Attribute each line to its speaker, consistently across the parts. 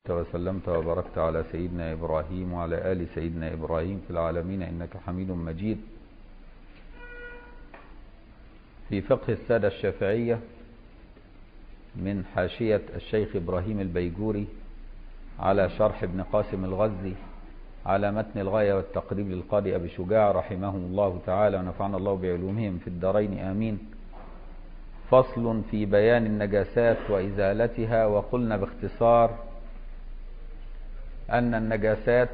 Speaker 1: وسلمت وباركت على سيدنا إبراهيم وعلى آل سيدنا إبراهيم في العالمين إنك حميد مجيد في فقه السادة الشافعية من حاشية الشيخ إبراهيم البيجوري على شرح ابن قاسم الغزي على متن الغاية والتقريب للقاضي أبي شجاع رحمهم الله تعالى ونفعنا الله بعلومهم في الدارين آمين فصل في بيان النجاسات وإزالتها وقلنا باختصار أن النجاسات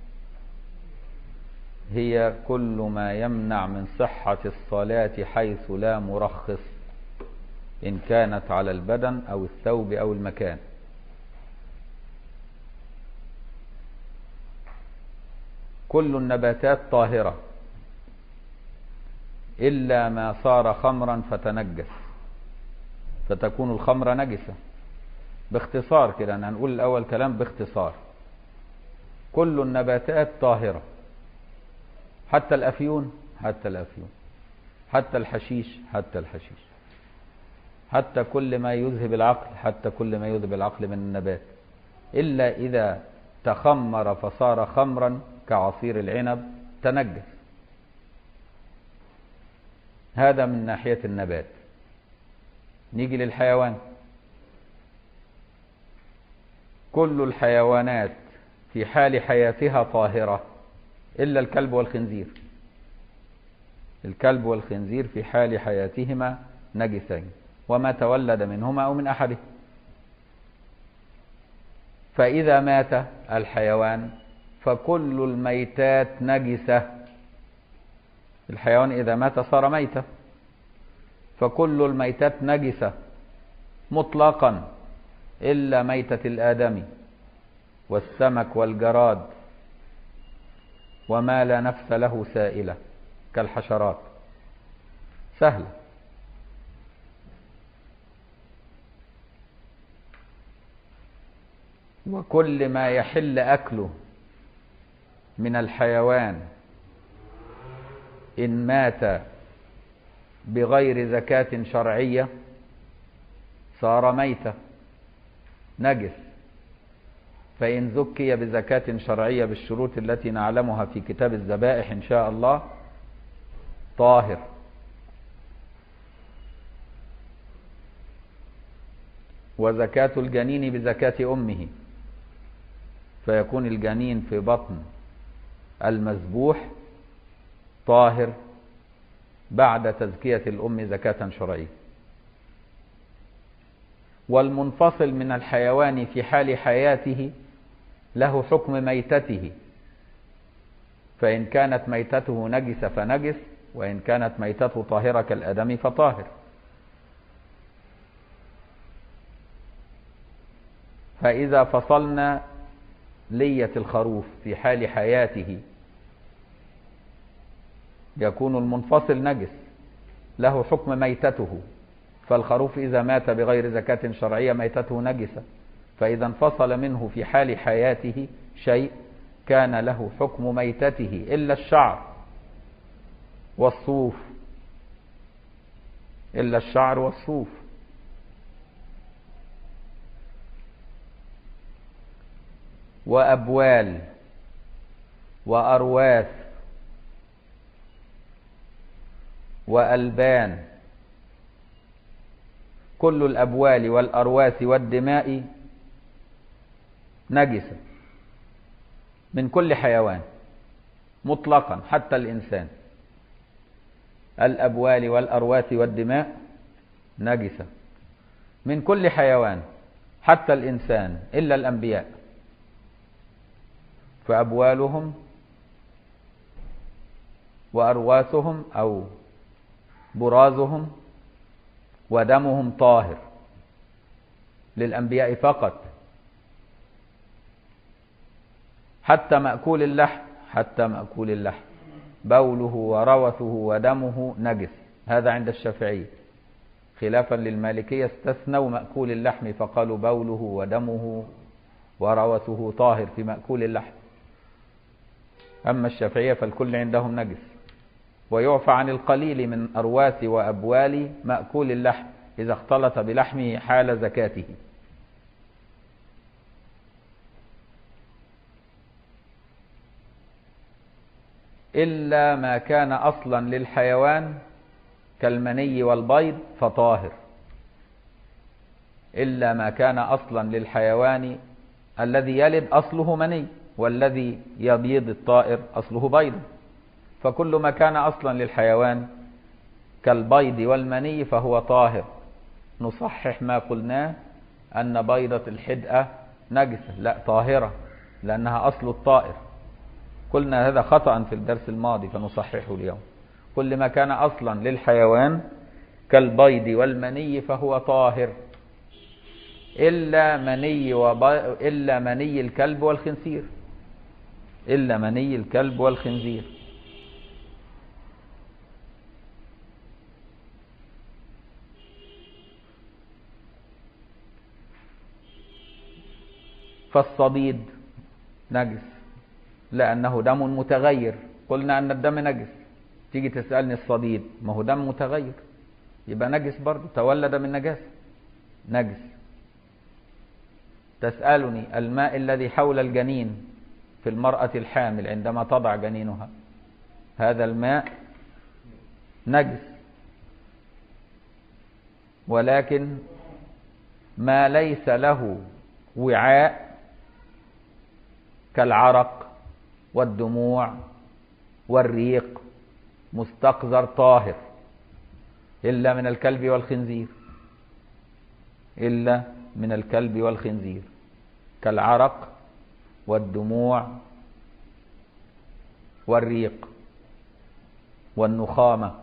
Speaker 1: هي كل ما يمنع من صحة الصلاة حيث لا مرخص إن كانت على البدن أو الثوب أو المكان كل النباتات طاهرة إلا ما صار خمرا فتنجس فتكون الخمر نجسة باختصار كده أنا هنقول الأول كلام باختصار كل النباتات طاهرة حتى الأفيون حتى الأفيون حتى الحشيش حتى الحشيش حتى كل ما يذهب العقل حتى كل ما يذهب العقل من النبات إلا إذا تخمر فصار خمرا كعصير العنب تنجس هذا من ناحية النبات نيجي للحيوان كل الحيوانات في حال حياتها طاهرة إلا الكلب والخنزير الكلب والخنزير في حال حياتهما نجسين وما تولد منهما أو من أحده فإذا مات الحيوان فكل الميتات نجسة الحيوان إذا مات صار ميتة فكل الميتات نجسة مطلقا إلا ميتة الآدمي والسمك والجراد وما لا نفس له سائلة كالحشرات سهلة وكل ما يحل أكله من الحيوان إن مات بغير زكاة شرعية صار ميتة نجس فإن زكي بزكاة شرعية بالشروط التي نعلمها في كتاب الذبائح إن شاء الله طاهر وزكاة الجنين بزكاة أمه فيكون الجنين في بطن المذبوح طاهر بعد تزكية الأم زكاة شرعية والمنفصل من الحيوان في حال حياته له حكم ميتته فإن كانت ميتته نجس فنجس وإن كانت ميتته طاهرة كالأدم فطاهر فإذا فصلنا لية الخروف في حال حياته يكون المنفصل نجس له حكم ميتته فالخروف إذا مات بغير زكاة شرعية ميتته نجسة فإذا انفصل منه في حال حياته شيء كان له حكم ميتته إلا الشعر والصوف إلا الشعر والصوف وأبوال وأرواث وألبان كل الأبوال والأرواث والدماء نجسة من كل حيوان مطلقا حتى الإنسان الأبوال والأرواث والدماء نجسة من كل حيوان حتى الإنسان إلا الأنبياء فأبوالهم وأرواثهم أو برازهم ودمهم طاهر للأنبياء فقط حتى مأكول اللحم حتى مأكول اللحم بوله وروثه ودمه نجس هذا عند الشافعية خلافا للمالكية استثنوا مأكول اللحم فقالوا بوله ودمه وروثه طاهر في مأكول اللحم أما الشافعية فالكل عندهم نجس ويعفى عن القليل من أرواث وأبوال مأكول اللحم إذا اختلط بلحمه حال زكاته إلا ما كان أصلا للحيوان كالمني والبيض فطاهر إلا ما كان أصلا للحيوان الذي يلد أصله مني والذي يبيض الطائر أصله بيض فكل ما كان أصلا للحيوان كالبيض والمني فهو طاهر نصحح ما قلناه أن بيضة الحدأة نجسة لا طاهرة لأنها أصل الطائر قلنا هذا خطأ في الدرس الماضي فنصححه اليوم كل ما كان أصلا للحيوان كالبيض والمني فهو طاهر إلا مني وبي... إلا مني الكلب والخنزير إلا مني الكلب والخنزير فالصديد نجس لأنه دم متغير قلنا أن الدم نجس تيجي تسألني الصديد ما هو دم متغير يبقى نجس برضه تولد من نجاسة نجس تسألني الماء الذي حول الجنين في المرأة الحامل عندما تضع جنينها هذا الماء نجس ولكن ما ليس له وعاء كالعرق والدموع والريق مستقذر طاهر إلا من الكلب والخنزير إلا من الكلب والخنزير كالعرق والدموع والريق والنخامة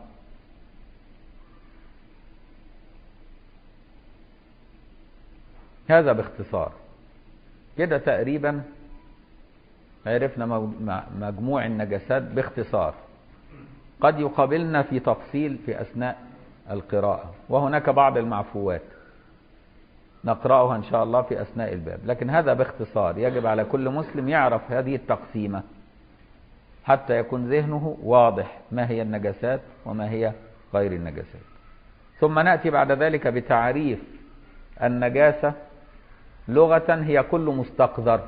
Speaker 1: هذا باختصار كده تقريبا عرفنا مجموع النجاسات باختصار قد يقابلنا في تفصيل في أثناء القراءة وهناك بعض المعفوات نقرأها إن شاء الله في أثناء الباب لكن هذا باختصار يجب على كل مسلم يعرف هذه التقسيمة حتى يكون ذهنه واضح ما هي النجاسات وما هي غير النجاسات ثم نأتي بعد ذلك بتعريف النجاسة لغة هي كل مستقذر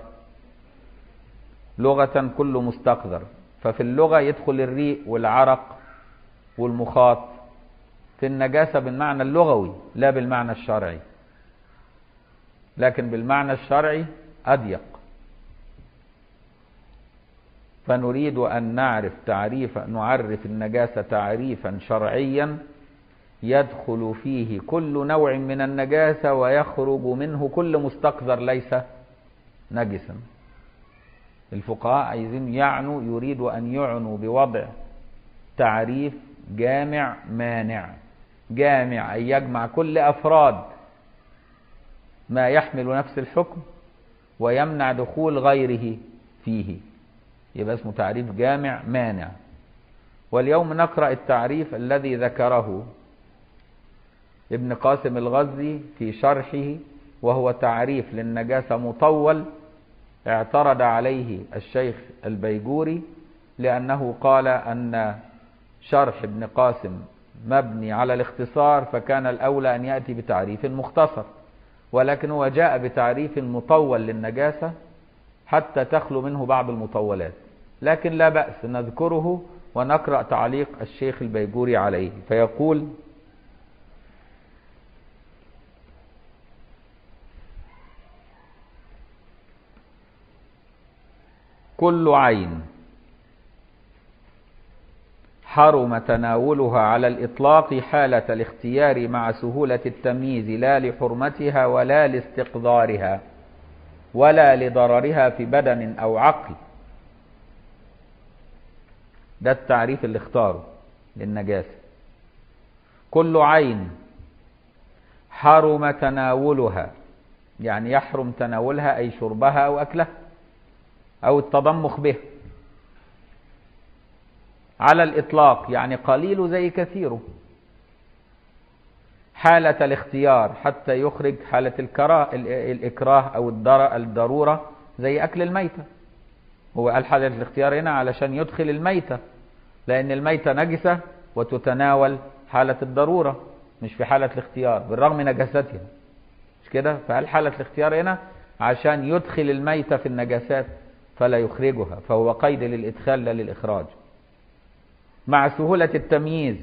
Speaker 1: لغة كل مستقذر ففي اللغة يدخل الريق والعرق والمخاط في النجاسة بالمعنى اللغوي لا بالمعنى الشرعي لكن بالمعنى الشرعي أضيق فنريد أن نعرف تعريف نعرف النجاسة تعريفا شرعيا يدخل فيه كل نوع من النجاسة ويخرج منه كل مستقذر ليس نجسا الفقهاء عايزين يعنوا يريدوا أن يعنوا بوضع تعريف جامع مانع جامع أن يجمع كل أفراد ما يحمل نفس الحكم ويمنع دخول غيره فيه يبقى اسمه تعريف جامع مانع واليوم نقرأ التعريف الذي ذكره ابن قاسم الغزي في شرحه وهو تعريف للنجاسة مطول اعترض عليه الشيخ البيجوري لأنه قال أن شرح ابن قاسم مبني على الاختصار فكان الأولى أن يأتي بتعريف مختصر ولكن هو جاء بتعريف مطول للنجاسة حتى تخلو منه بعض المطولات لكن لا بأس نذكره ونقرأ تعليق الشيخ البيجوري عليه فيقول كل عين حرم تناولها على الإطلاق حالة الاختيار مع سهولة التمييز لا لحرمتها ولا لاستقذارها ولا لضررها في بدن أو عقل ده التعريف اللي اختاره للنجاسة كل عين حرم تناولها يعني يحرم تناولها أي شربها أو أكلها أو التضمخ به على الإطلاق يعني قليل زي كثيره حالة الاختيار حتى يخرج حالة الكراه الإكراه أو الضرورة زي أكل الميتة هو قال حالة الاختيار هنا علشان يدخل الميتة لأن الميتة نجسة وتتناول حالة الضرورة مش في حالة الاختيار بالرغم من نجاستها مش كده فقال حالة الاختيار هنا عشان يدخل الميتة في النجاسات فلا يخرجها فهو قيد للإدخال لا للإخراج مع سهولة التمييز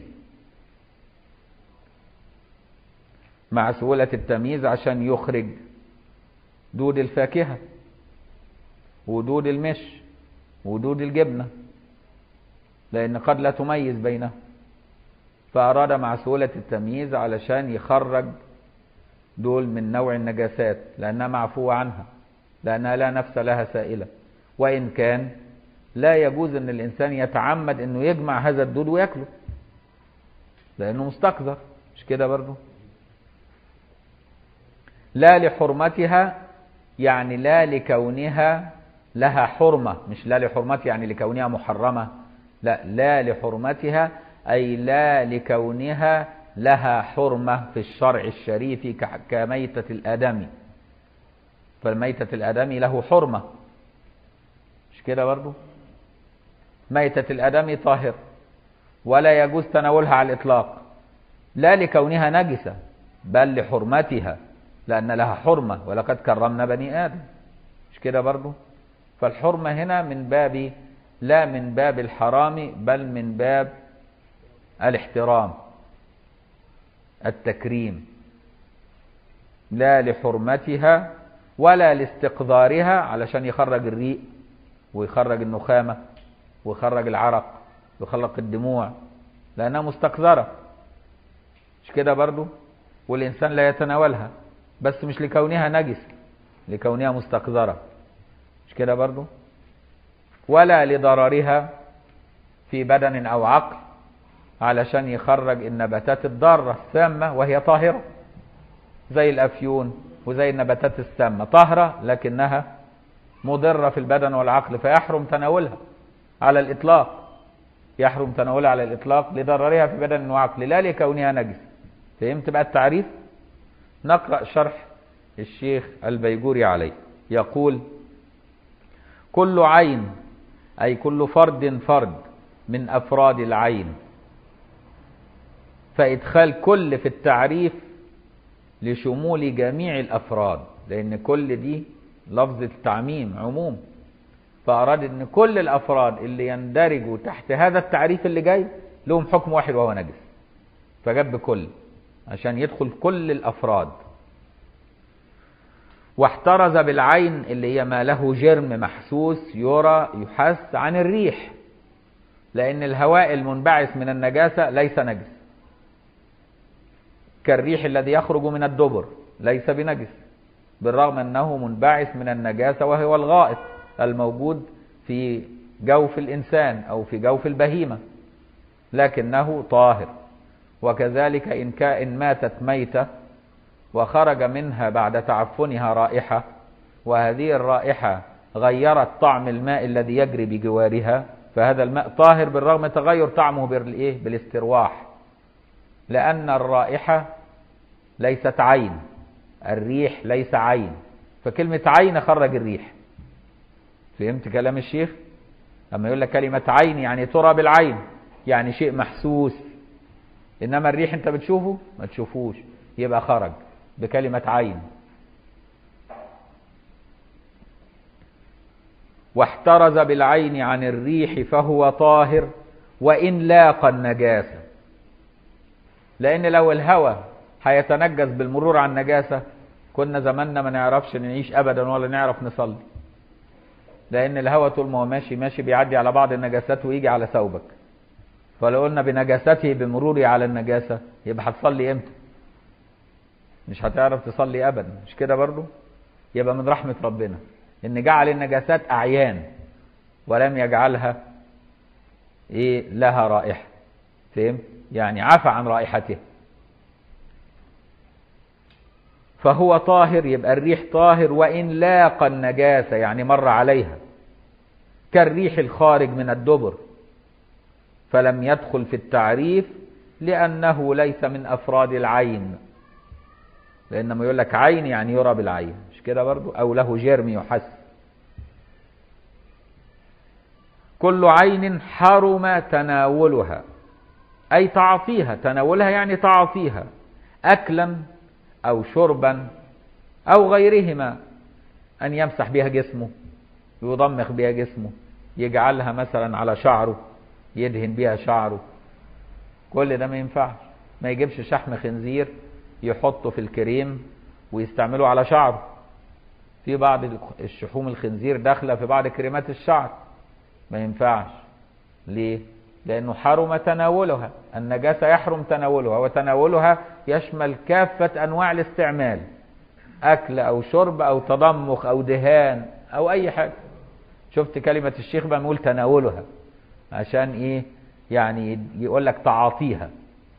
Speaker 1: مع سهولة التمييز عشان يخرج دود الفاكهة ودود المش ودود الجبنة لأن قد لا تميز بينها فأراد مع سهولة التمييز علشان يخرج دول من نوع النجاسات لأنها معفوة عنها لأنها لا نفس لها سائلة وإن كان لا يجوز أن الإنسان يتعمد أنه يجمع هذا الدود ويأكله لأنه مستقذر مش كده برضه لا لحرمتها يعني لا لكونها لها حرمة مش لا لحرمتها يعني لكونها محرمة لا لا لحرمتها أي لا لكونها لها حرمة في الشرع الشريف كميتة الآدمي فالميتة الآدمي له حرمة مش كده برضو ميتة الآدمي طاهر ولا يجوز تناولها على الإطلاق لا لكونها نجسة بل لحرمتها لأن لها حرمة ولقد كرمنا بني آدم مش كده برضو فالحرمة هنا من باب لا من باب الحرام بل من باب الاحترام التكريم لا لحرمتها ولا لاستقذارها علشان يخرج الريق ويخرج النخامة ويخرج العرق ويخلق الدموع لأنها مستقذرة مش كده برضو والإنسان لا يتناولها بس مش لكونها نجس لكونها مستقذرة مش كده برضو ولا لضررها في بدن أو عقل علشان يخرج النباتات الضارة السامة وهي طاهرة زي الأفيون وزي النباتات السامة طاهرة لكنها مضرة في البدن والعقل فيحرم تناولها على الإطلاق يحرم تناولها على الإطلاق لضررها في بدن وعقل لا لكونها نجس فهمت بقى التعريف نقرأ شرح الشيخ البيجوري عليه يقول كل عين أي كل فرد فرد من أفراد العين فإدخال كل في التعريف لشمول جميع الأفراد لأن كل دي لفظ التعميم عموم فأراد أن كل الأفراد اللي يندرجوا تحت هذا التعريف اللي جاي لهم حكم واحد وهو نجس فجاب بكل عشان يدخل كل الأفراد واحترز بالعين اللي هي ما له جرم محسوس يرى يحس عن الريح لأن الهواء المنبعث من النجاسة ليس نجس كالريح الذي يخرج من الدبر ليس بنجس بالرغم أنه منبعث من النجاسة وهو الغائط الموجود في جوف الإنسان أو في جوف البهيمة لكنه طاهر وكذلك إن كائن ماتت ميتة وخرج منها بعد تعفنها رائحة وهذه الرائحة غيرت طعم الماء الذي يجري بجوارها فهذا الماء طاهر بالرغم تغير طعمه بالايه بالاسترواح لأن الرائحة ليست عين الريح ليس عين فكلمة عين خرج الريح فهمت كلام الشيخ لما يقول لك كلمة عين يعني ترى بالعين يعني شيء محسوس إنما الريح أنت بتشوفه ما تشوفوش يبقى خرج بكلمة عين واحترز بالعين عن الريح فهو طاهر وإن لاقى النجاسة لأن لو الهوى هيتنجس بالمرور على النجاسة كنا زماننا ما نعرفش نعيش أبدا ولا نعرف نصلي لأن الهوى طول ما هو ماشي ماشي بيعدي على بعض النجاسات ويجي على ثوبك فلو قلنا بنجاسته بمروره على النجاسة يبقى هتصلي امتى مش هتعرف تصلي ابدا مش كده برضو يبقى من رحمة ربنا ان جعل النجاسات اعيان ولم يجعلها ايه لها رائحة فهم يعني عفى عن رائحتها فهو طاهر يبقى الريح طاهر وإن لاقى النجاسة يعني مر عليها كالريح الخارج من الدبر فلم يدخل في التعريف لأنه ليس من أفراد العين لأنما يقول لك عين يعني يرى بالعين مش كده برضو أو له جرم يحس كل عين حرم تناولها أي تعاطيها تناولها يعني تعاطيها أكلا أو شربا أو غيرهما أن يمسح بها جسمه يضمخ بها جسمه يجعلها مثلا على شعره يدهن بيها شعره كل ده ما ينفعش ما يجيبش شحم خنزير يحطه في الكريم ويستعمله على شعره في بعض الشحوم الخنزير داخله في بعض كريمات الشعر ما ينفعش ليه لانه حرم تناولها النجاسه يحرم تناولها وتناولها يشمل كافه انواع الاستعمال اكل او شرب او تضمخ او دهان او اي حاجه شفت كلمه الشيخ بقى بنقول تناولها عشان ايه يعني يقول لك تعاطيها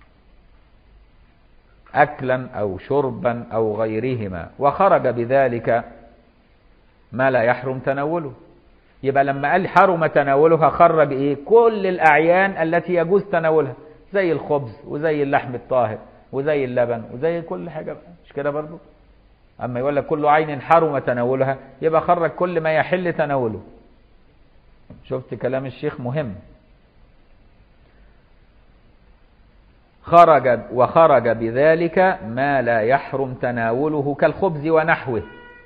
Speaker 1: اكلا او شربا او غيرهما وخرج بذلك ما لا يحرم تناوله يبقى لما قال حرم تناولها خرج ايه كل الاعيان التي يجوز تناولها زي الخبز وزي اللحم الطاهر وزي اللبن وزي كل حاجه بقى مش كده برضو اما يقول لك كل عين حرم تناولها يبقى خرج كل ما يحل تناوله شفت كلام الشيخ مهم خرج وخرج بذلك ما لا يحرم تناوله كالخبز ونحوه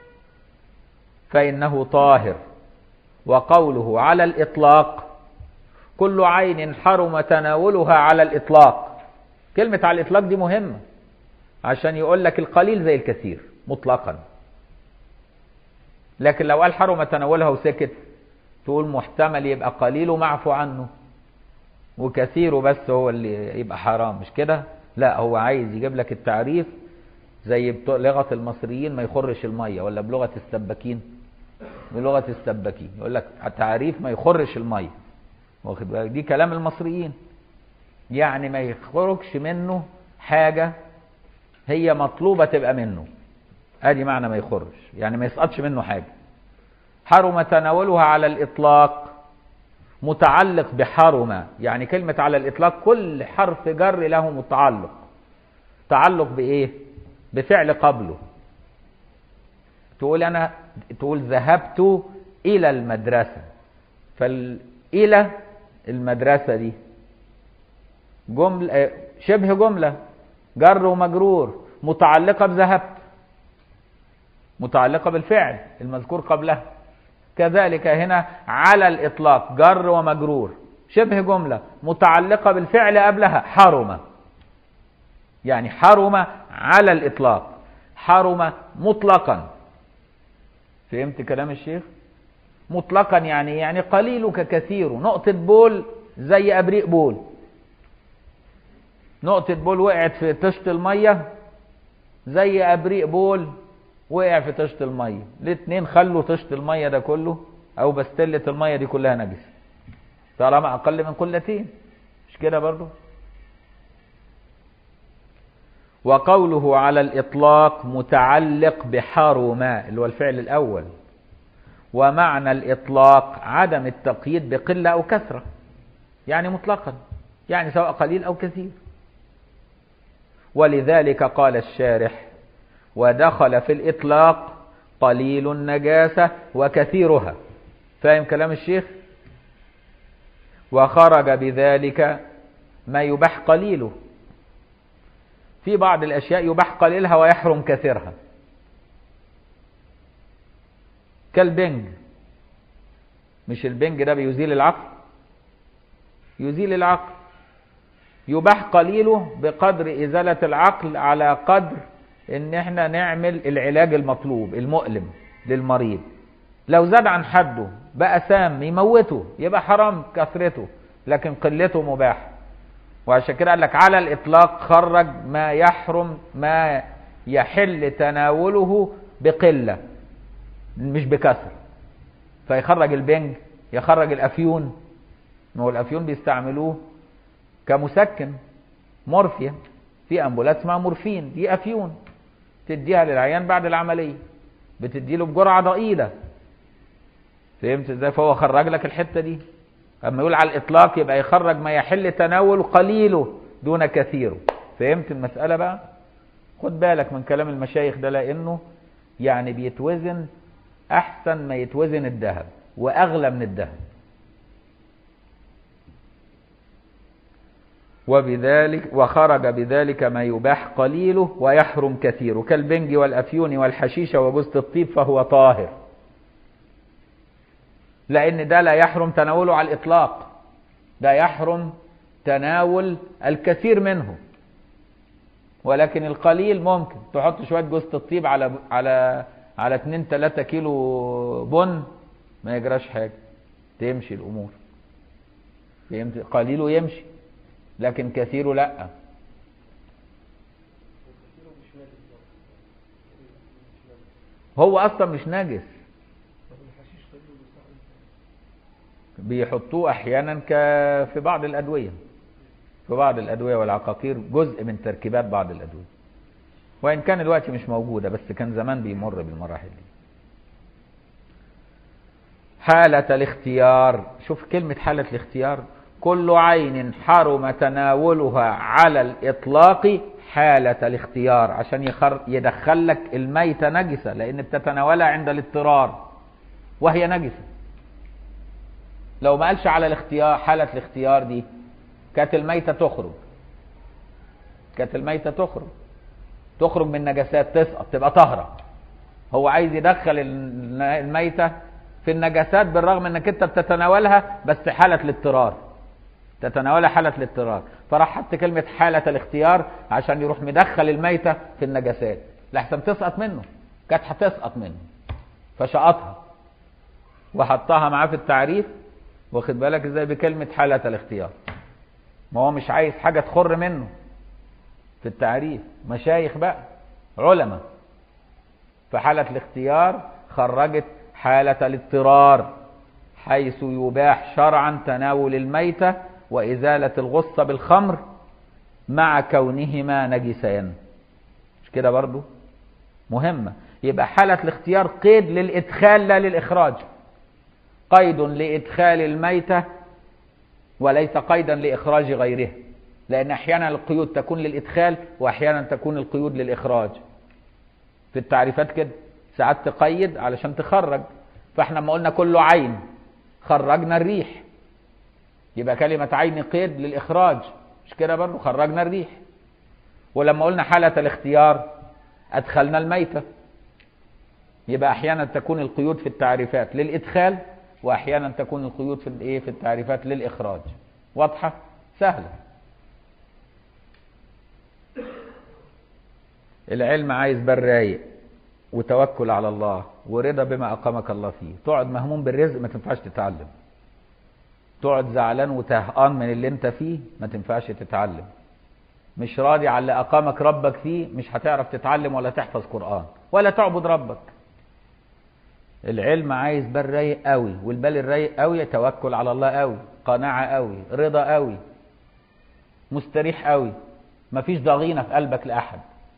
Speaker 1: فإنه طاهر وقوله على الإطلاق كل عين حرم تناولها على الإطلاق كلمة على الإطلاق دي مهمة عشان يقول لك القليل زي الكثير مطلقا لكن لو قال حرم تناولها وسكت تقول محتمل يبقى قليله معفو عنه وكثيره بس هو اللي يبقى حرام مش كده لا هو عايز يجيب لك التعريف زي بلغة المصريين ما يخرش المية ولا بلغة السباكين بلغة السباكين يقول لك التعريف ما يخرش المية واخد بالك دي كلام المصريين يعني ما يخرجش منه حاجة هي مطلوبة تبقى منه ادي معنى ما يخرج يعني ما يسقطش منه حاجة حرم تناولها على الإطلاق متعلق بحرم يعني كلمة على الإطلاق كل حرف جر له متعلق تعلق بإيه بفعل قبله تقول أنا تقول ذهبت إلى المدرسة فإلى المدرسة دي جملة شبه جملة جر ومجرور متعلقة بذهبت متعلقة بالفعل المذكور قبلها كذلك هنا على الإطلاق جر ومجرور شبه جملة متعلقة بالفعل قبلها حرم يعني حرم على الإطلاق حرم مطلقا فهمت كلام الشيخ مطلقا يعني يعني قليلك كثير نقطة بول زي أبريق بول نقطة بول وقعت في طشت المية زي أبريق بول وقع في طشت المية الاثنين خلوا طشت المية ده كله أو بستلة المية دي كلها نجسة طالما أقل من قلتين مش كده برضو وقوله على الإطلاق متعلق بحرما اللي هو الفعل الأول ومعنى الإطلاق عدم التقييد بقلة أو كثرة يعني مطلقا يعني سواء قليل أو كثير ولذلك قال الشارح ودخل في الإطلاق قليل النجاسة وكثيرها فاهم كلام الشيخ وخرج بذلك ما يباح قليله في بعض الأشياء يباح قليلها ويحرم كثيرها كالبنج مش البنج ده بيزيل العقل يزيل العقل يباح قليله بقدر إزالة العقل على قدر ان احنا نعمل العلاج المطلوب المؤلم للمريض لو زاد عن حده بقى سام يموته يبقى حرام كثرته لكن قلته مباح وعشان كده قال لك على الاطلاق خرج ما يحرم ما يحل تناوله بقله مش بكثر فيخرج البنج يخرج الافيون ما هو الافيون بيستعملوه كمسكن مورفيا في امبولات اسمها مورفين دي افيون تديها للعيان بعد العمليه بتدي له بجرعه ضئيله فهمت ازاي فهو خرج لك الحته دي اما يقول على الاطلاق يبقى يخرج ما يحل تناول قليله دون كثيره فهمت المساله بقى خد بالك من كلام المشايخ ده لانه يعني بيتوزن احسن ما يتوزن الذهب واغلى من الذهب وبذلك وخرج بذلك ما يباح قليله ويحرم كثيره كالبنج والافيون والحشيشه وجوز الطيب فهو طاهر لان ده لا يحرم تناوله على الاطلاق ده يحرم تناول الكثير منه ولكن القليل ممكن تحط شويه جوزة الطيب على على على 2 3 كيلو بن ما يجراش حاجه تمشي الامور فهمت قليله يمشي لكن كثيره لا هو اصلا مش نجس بيحطوه احيانا ك في بعض الادويه في بعض الادويه والعقاقير جزء من تركيبات بعض الادويه وان كان الوقت مش موجوده بس كان زمان بيمر بالمراحل دي حالة الاختيار شوف كلمة حالة الاختيار كل عين حرم تناولها على الإطلاق حالة الاختيار عشان يخر يدخل لك الميتة نجسة لأن بتتناولها عند الاضطرار وهي نجسة لو ما قالش على الاختيار حالة الاختيار دي كانت الميتة تخرج كانت الميتة تخرج تخرج من نجاسات تسقط تبقى طهرة هو عايز يدخل الميتة في النجاسات بالرغم انك انت بتتناولها بس حالة الاضطرار تتناولها حالة الاضطرار فراح حط كلمة حالة الاختيار عشان يروح مدخل الميتة في النجاسات لحسن تسقط منه كانت هتسقط منه فشقطها وحطها معاه في التعريف واخد بالك ازاي بكلمة حالة الاختيار ما هو مش عايز حاجة تخر منه في التعريف مشايخ بقى علماء فحالة الاختيار خرجت حالة الاضطرار حيث يباح شرعا تناول الميتة وإزالة الغصة بالخمر مع كونهما نجسان مش كده برضو مهمة يبقى حالة الاختيار قيد للإدخال لا للإخراج قيد لإدخال الميتة وليس قيدا لإخراج غيرها لأن أحيانا القيود تكون للإدخال وأحيانا تكون القيود للإخراج في التعريفات كده ساعات تقيد علشان تخرج فاحنا لما قلنا كله عين خرجنا الريح يبقى كلمة عين قيد للإخراج مش كده برضه خرجنا الريح ولما قلنا حالة الاختيار أدخلنا الميتة يبقى أحيانا تكون القيود في التعريفات للإدخال وأحيانا تكون القيود في الإيه في التعريفات للإخراج واضحة سهلة العلم عايز بال رايق وتوكل على الله ورضا بما أقامك الله فيه تقعد مهموم بالرزق ما تنفعش تتعلم تقعد زعلان وتهقان من اللي انت فيه ما تنفعش تتعلم مش راضي على اللي أقامك ربك فيه مش هتعرف تتعلم ولا تحفظ قرآن ولا تعبد ربك العلم عايز بال رايق قوي والبال الرايق قوي توكل على الله قوي قناعة قوي رضا قوي مستريح قوي مفيش ضغينة في قلبك لأحد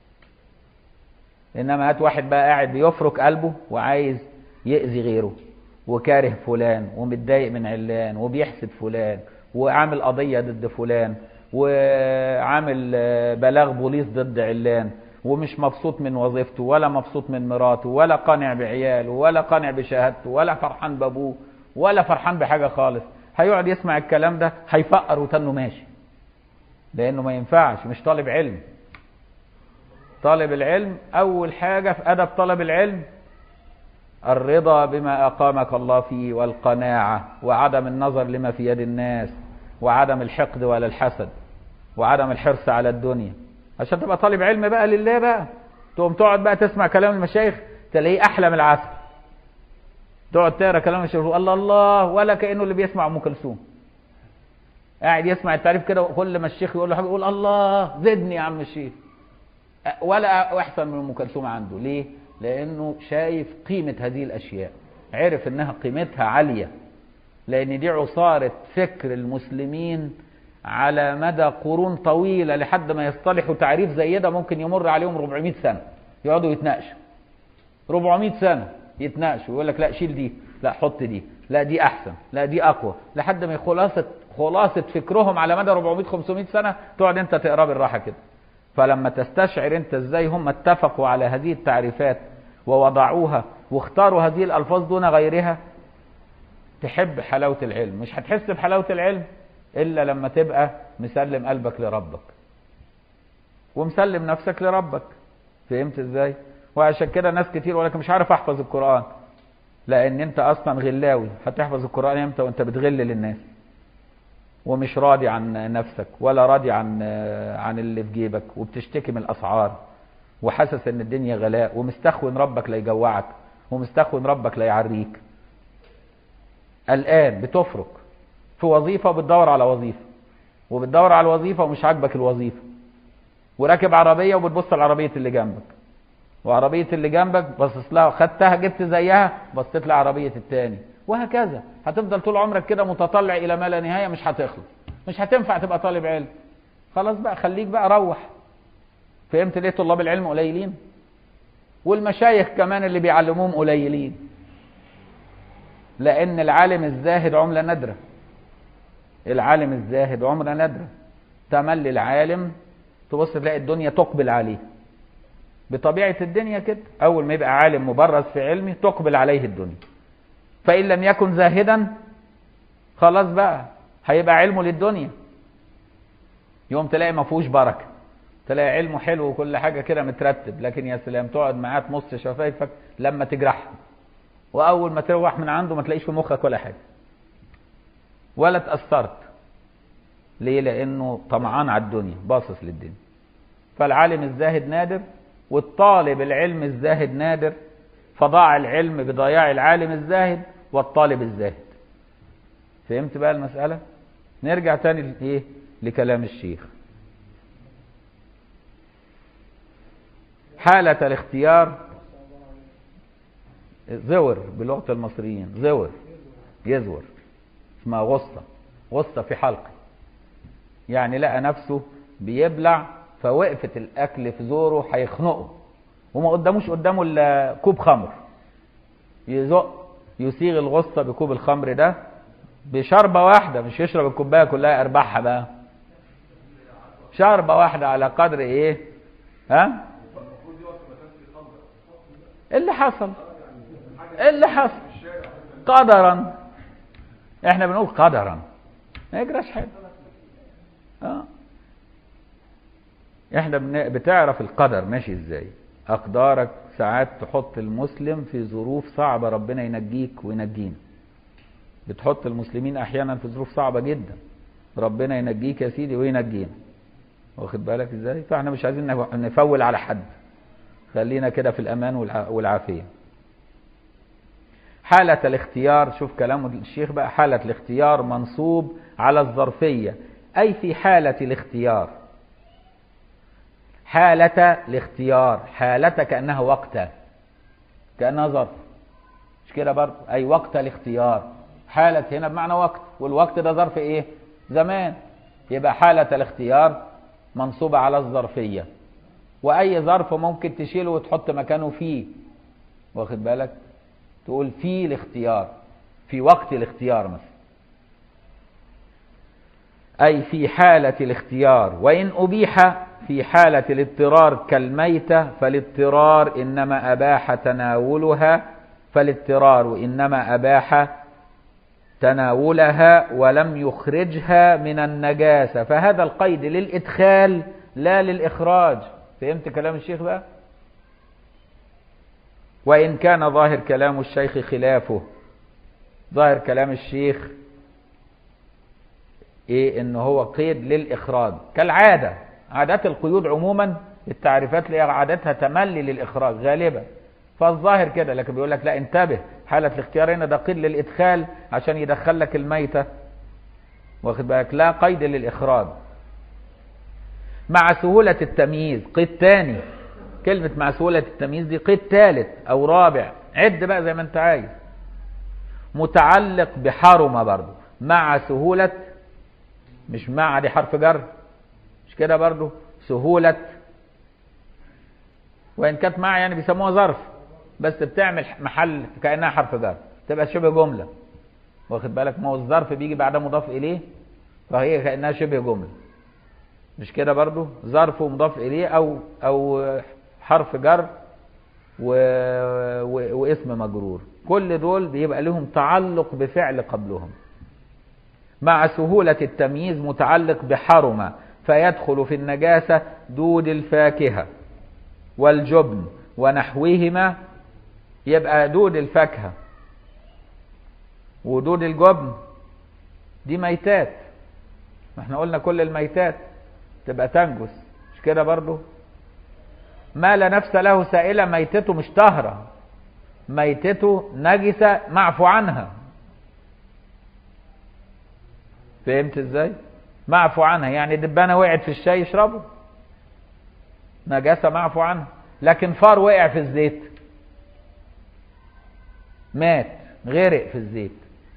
Speaker 1: انما هات واحد بقى قاعد بيفرك قلبه وعايز يأذي غيره وكاره فلان ومتضايق من علان وبيحسد فلان وعامل قضية ضد فلان وعامل بلاغ بوليس ضد علان ومش مبسوط من وظيفته ولا مبسوط من مراته ولا قانع بعياله ولا قانع بشهادته ولا فرحان بابوه ولا فرحان بحاجة خالص هيقعد يسمع الكلام ده هيفقر وتنه ماشي لانه ما ينفعش مش طالب علم طالب العلم أول حاجة في أدب طلب العلم الرضا بما أقامك الله فيه والقناعة وعدم النظر لما في يد الناس وعدم الحقد ولا الحسد وعدم الحرص على الدنيا عشان تبقى طالب علم بقى لله بقى تقوم تقعد بقى تسمع كلام المشايخ تلاقيه أحلى من العسل تقعد تقرا كلام الشيخ الله الله ولا كأنه اللي بيسمع أم كلثوم قاعد يسمع التعريف كده كل ما الشيخ يقول له حاجه يقول الله زدني يا عم الشيخ ولا احسن من ام كلثوم عنده ليه لانه شايف قيمه هذه الاشياء عرف انها قيمتها عاليه لان دي عصاره فكر المسلمين على مدى قرون طويله لحد ما يصطلحوا تعريف زي ده ممكن يمر عليهم 400 سنه يقعدوا يتناقشوا 400 سنه يتناقشوا يقول لك لا شيل دي لا حط دي لا دي احسن لا دي اقوى لحد ما خلاصه خلاصه فكرهم على مدى 400 500 سنه تقعد انت تقراه بالراحه كده فلما تستشعر انت ازاي هم اتفقوا على هذه التعريفات ووضعوها واختاروا هذه الالفاظ دون غيرها تحب حلاوة العلم مش هتحس بحلاوة العلم الا لما تبقى مسلم قلبك لربك ومسلم نفسك لربك فهمت ازاي وعشان كده ناس كتير يقول لك مش عارف احفظ القرآن لان انت اصلا غلاوي هتحفظ القرآن امتى وانت بتغل للناس ومش راضي عن نفسك ولا راضي عن عن اللي في جيبك وبتشتكي من الاسعار وحاسس ان الدنيا غلاء ومستخون ربك لا يجوعك ومستخون ربك لا يعريك الان بتفرق في وظيفه وبتدور على وظيفه وبتدور على الوظيفه ومش عاجبك الوظيفه وراكب عربيه وبتبص على عربيه اللي جنبك وعربيه اللي جنبك باصص لها خدتها جبت زيها بصيت لعربيه التاني وهكذا هتفضل طول عمرك كده متطلع الى ما لا نهايه مش هتخلص مش هتنفع تبقى طالب علم خلاص بقى خليك بقى روح فهمت ليه طلاب العلم قليلين والمشايخ كمان اللي بيعلموهم قليلين لان العالم الزاهد عمله نادره العالم الزاهد عمله نادره تملي العالم تبص تلاقي الدنيا تقبل عليه بطبيعه الدنيا كده اول ما يبقى عالم مبرز في علمه تقبل عليه الدنيا فإن لم يكن زاهدا خلاص بقى هيبقى علمه للدنيا يوم تلاقي ما فيهوش بركة تلاقي علمه حلو وكل حاجة كده مترتب لكن يا سلام تقعد معاه تمص شفايفك لما تجرحها وأول ما تروح من عنده ما تلاقيش في مخك ولا حاجة ولا تأثرت ليه لأنه طمعان على الدنيا باصص للدنيا فالعالم الزاهد نادر والطالب العلم الزاهد نادر فضاع العلم بضياع العالم الزاهد والطالب الزاهد فهمت بقى المسألة نرجع تاني لايه لكلام الشيخ حالة الاختيار زور بلغة المصريين زور يزور اسمها غصة غصة في حلقه يعني لقى نفسه بيبلع فوقفت الاكل في زوره هيخنقه وما قداموش قدامه الا كوب خمر يزق يسيغ الغصة بكوب الخمر ده بشربة واحدة مش يشرب الكوباية كلها يربحها بقى شربة واحدة على قدر ايه ها اللي حصل اللي حصل قدرا احنا بنقول قدرا ما يجراش حاجة اه احنا بن... بتعرف القدر ماشي ازاي اقدارك ساعات تحط المسلم في ظروف صعبة ربنا ينجيك وينجينا بتحط المسلمين احيانا في ظروف صعبة جدا ربنا ينجيك يا سيدي وينجينا واخد بالك ازاي فاحنا مش عايزين نفول على حد خلينا كده في الامان والع... والعافية حالة الاختيار شوف كلام الشيخ بقى حالة الاختيار منصوب على الظرفية اي في حالة الاختيار حالة الاختيار حالة كأنها وقت كأنها ظرف مش كده برضه أي وقت الاختيار حالة هنا بمعنى وقت والوقت ده ظرف إيه زمان يبقى حالة الاختيار منصوبة على الظرفية وأي ظرف ممكن تشيله وتحط مكانه فيه واخد بالك تقول في الاختيار في وقت الاختيار مثلا أي في حالة الاختيار وإن أبيح في حالة الاضطرار كالميتة فالاضطرار إنما أباح تناولها فالاضطرار إنما أباح تناولها ولم يخرجها من النجاسة فهذا القيد للإدخال لا للإخراج فهمت كلام الشيخ بقى وإن كان ظاهر كلام الشيخ خلافه ظاهر كلام الشيخ ايه ان هو قيد للاخراج كالعاده عادات القيود عموما التعريفات اللي عادتها تملي للاخراج غالبا فالظاهر كده لكن بيقول لك لا انتبه حاله الاختيار هنا ده قيد للادخال عشان يدخل لك الميته واخد بالك لا قيد للاخراج مع سهوله التمييز قيد تاني كلمه مع سهوله التمييز دي قيد ثالث او رابع عد بقى زي ما انت عايز متعلق بحرمه برضه مع سهوله مش مع دي حرف جر مش كده برضو سهولة وإن كانت مع يعني بيسموها ظرف بس بتعمل محل كأنها حرف جر تبقى شبه جملة واخد بالك ما هو الظرف بيجي بعدها مضاف إليه فهي كأنها شبه جملة مش كده برضو ظرف ومضاف إليه أو أو حرف جر و... و... واسم مجرور كل دول بيبقى لهم تعلق بفعل قبلهم مع سهولة التمييز متعلق بحرمة فيدخل في النجاسة دود الفاكهة والجبن ونحوهما يبقى دود الفاكهة ودود الجبن دي ميتات ما احنا قلنا كل الميتات تبقى تنجس مش كده برضو ما لا نفس له سائلة ميتته مش طهرة ميتته نجسة معفو عنها فهمت ازاي معفو عنها يعني دبانة وقعت في الشاي يشربه نجاسة معفو عنها لكن فار وقع في الزيت مات غرق في الزيت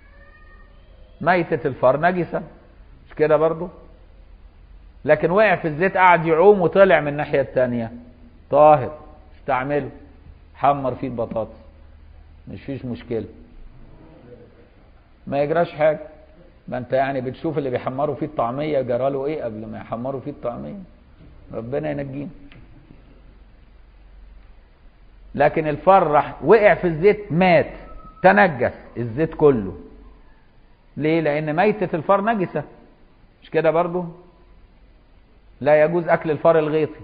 Speaker 1: ميتة الفار نجسة مش كده برضو لكن وقع في الزيت قعد يعوم وطلع من الناحية التانية طاهر استعمله حمر فيه البطاطس مش فيش مشكلة ما يجراش حاجة ما انت يعني بتشوف اللي بيحمروا فيه الطعمية جراله ايه قبل ما يحمروا فيه الطعمية ربنا ينجينا لكن الفار راح وقع في الزيت مات تنجس الزيت كله ليه لان ميتة الفار نجسة مش كده برضو لا يجوز اكل الفار الغيطي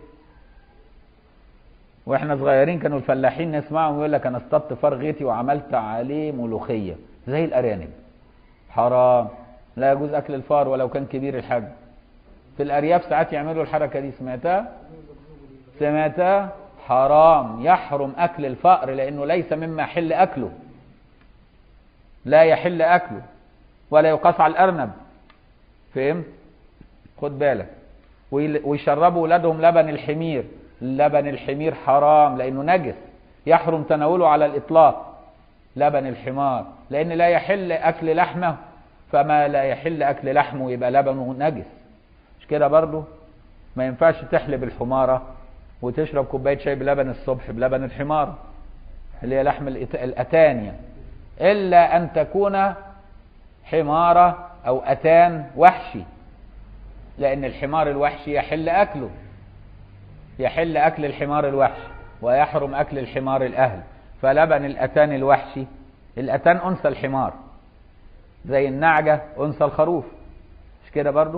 Speaker 1: واحنا صغيرين كانوا الفلاحين نسمعهم يقول لك انا اصطدت فار غيطي وعملت عليه ملوخيه زي الارانب حرام لا يجوز اكل الفار ولو كان كبير الحجم في الارياف ساعات يعملوا الحركه دي سمعتها سمعتها حرام يحرم اكل الفأر لانه ليس مما يحل اكله لا يحل اكله ولا يقاس على الارنب فهمت خد بالك ويشربوا ولادهم لبن الحمير لبن الحمير حرام لانه نجس يحرم تناوله على الاطلاق لبن الحمار لان لا يحل اكل لحمه فما لا يحل اكل لحمه يبقى لبنه نجس مش كده برضه ما ينفعش تحلب الحماره وتشرب كوبايه شاي بلبن الصبح بلبن الحمار اللي هي لحم الاتانيه الا ان تكون حماره او اتان وحشي لان الحمار الوحشي يحل اكله يحل اكل الحمار الوحشي ويحرم اكل الحمار الاهل فلبن الاتان الوحشي الاتان انثى الحمار زي النعجه انثى الخروف مش كده برضو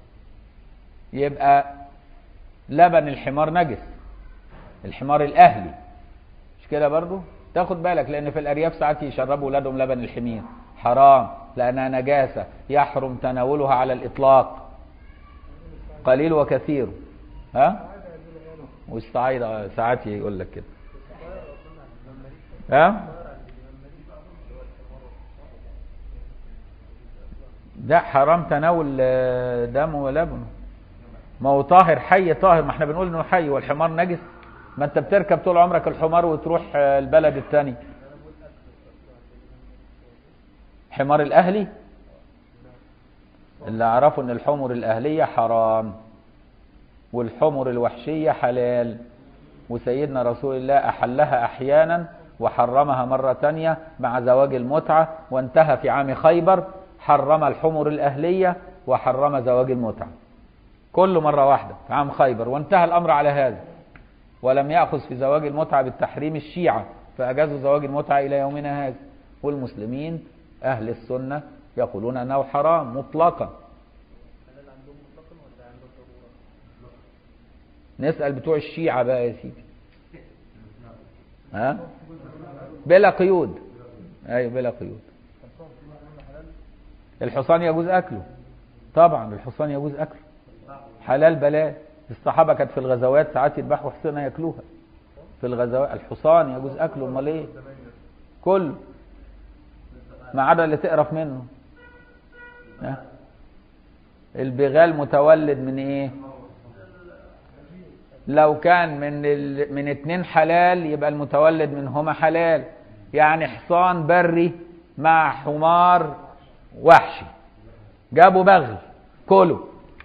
Speaker 1: يبقى لبن الحمار نجس الحمار الاهلي مش كده برضو تاخد بالك لان في الارياف ساعات يشربوا ولادهم لبن الحمير حرام لانها نجاسه يحرم تناولها على الاطلاق قليل وكثير ها والصعايدة ساعات يقول لك كده ها ده حرام تناول دمه ولبنه ما هو طاهر حي طاهر ما احنا بنقول انه حي والحمار نجس ما انت بتركب طول عمرك الحمار وتروح البلد الثاني حمار الاهلي اللي اعرفه ان الحمر الاهليه حرام والحمر الوحشيه حلال وسيدنا رسول الله احلها احيانا وحرمها مره تانية مع زواج المتعه وانتهى في عام خيبر حرم الحمر الاهليه وحرم زواج المتعه كله مره واحده في عام خيبر وانتهى الامر على هذا ولم ياخذ في زواج المتعه بالتحريم الشيعه فاجازوا زواج المتعه الى يومنا هذا والمسلمين اهل السنه يقولون انه حرام مطلقا نسأل بتوع الشيعة بقى يا سيدي ها بلا قيود ايوه بلا قيود الحصان يجوز اكله طبعا الحصان يجوز اكله حلال بلال الصحابه كانت في الغزوات ساعات يذبحوا حصانه ياكلوها في الغزوات الحصان يجوز اكله امال ايه كله ما عدا اللي تقرف منه ها البغال متولد من ايه لو كان من ال... من اتنين حلال يبقى المتولد منهما حلال يعني حصان بري مع حمار وحشي جابوا بغل كله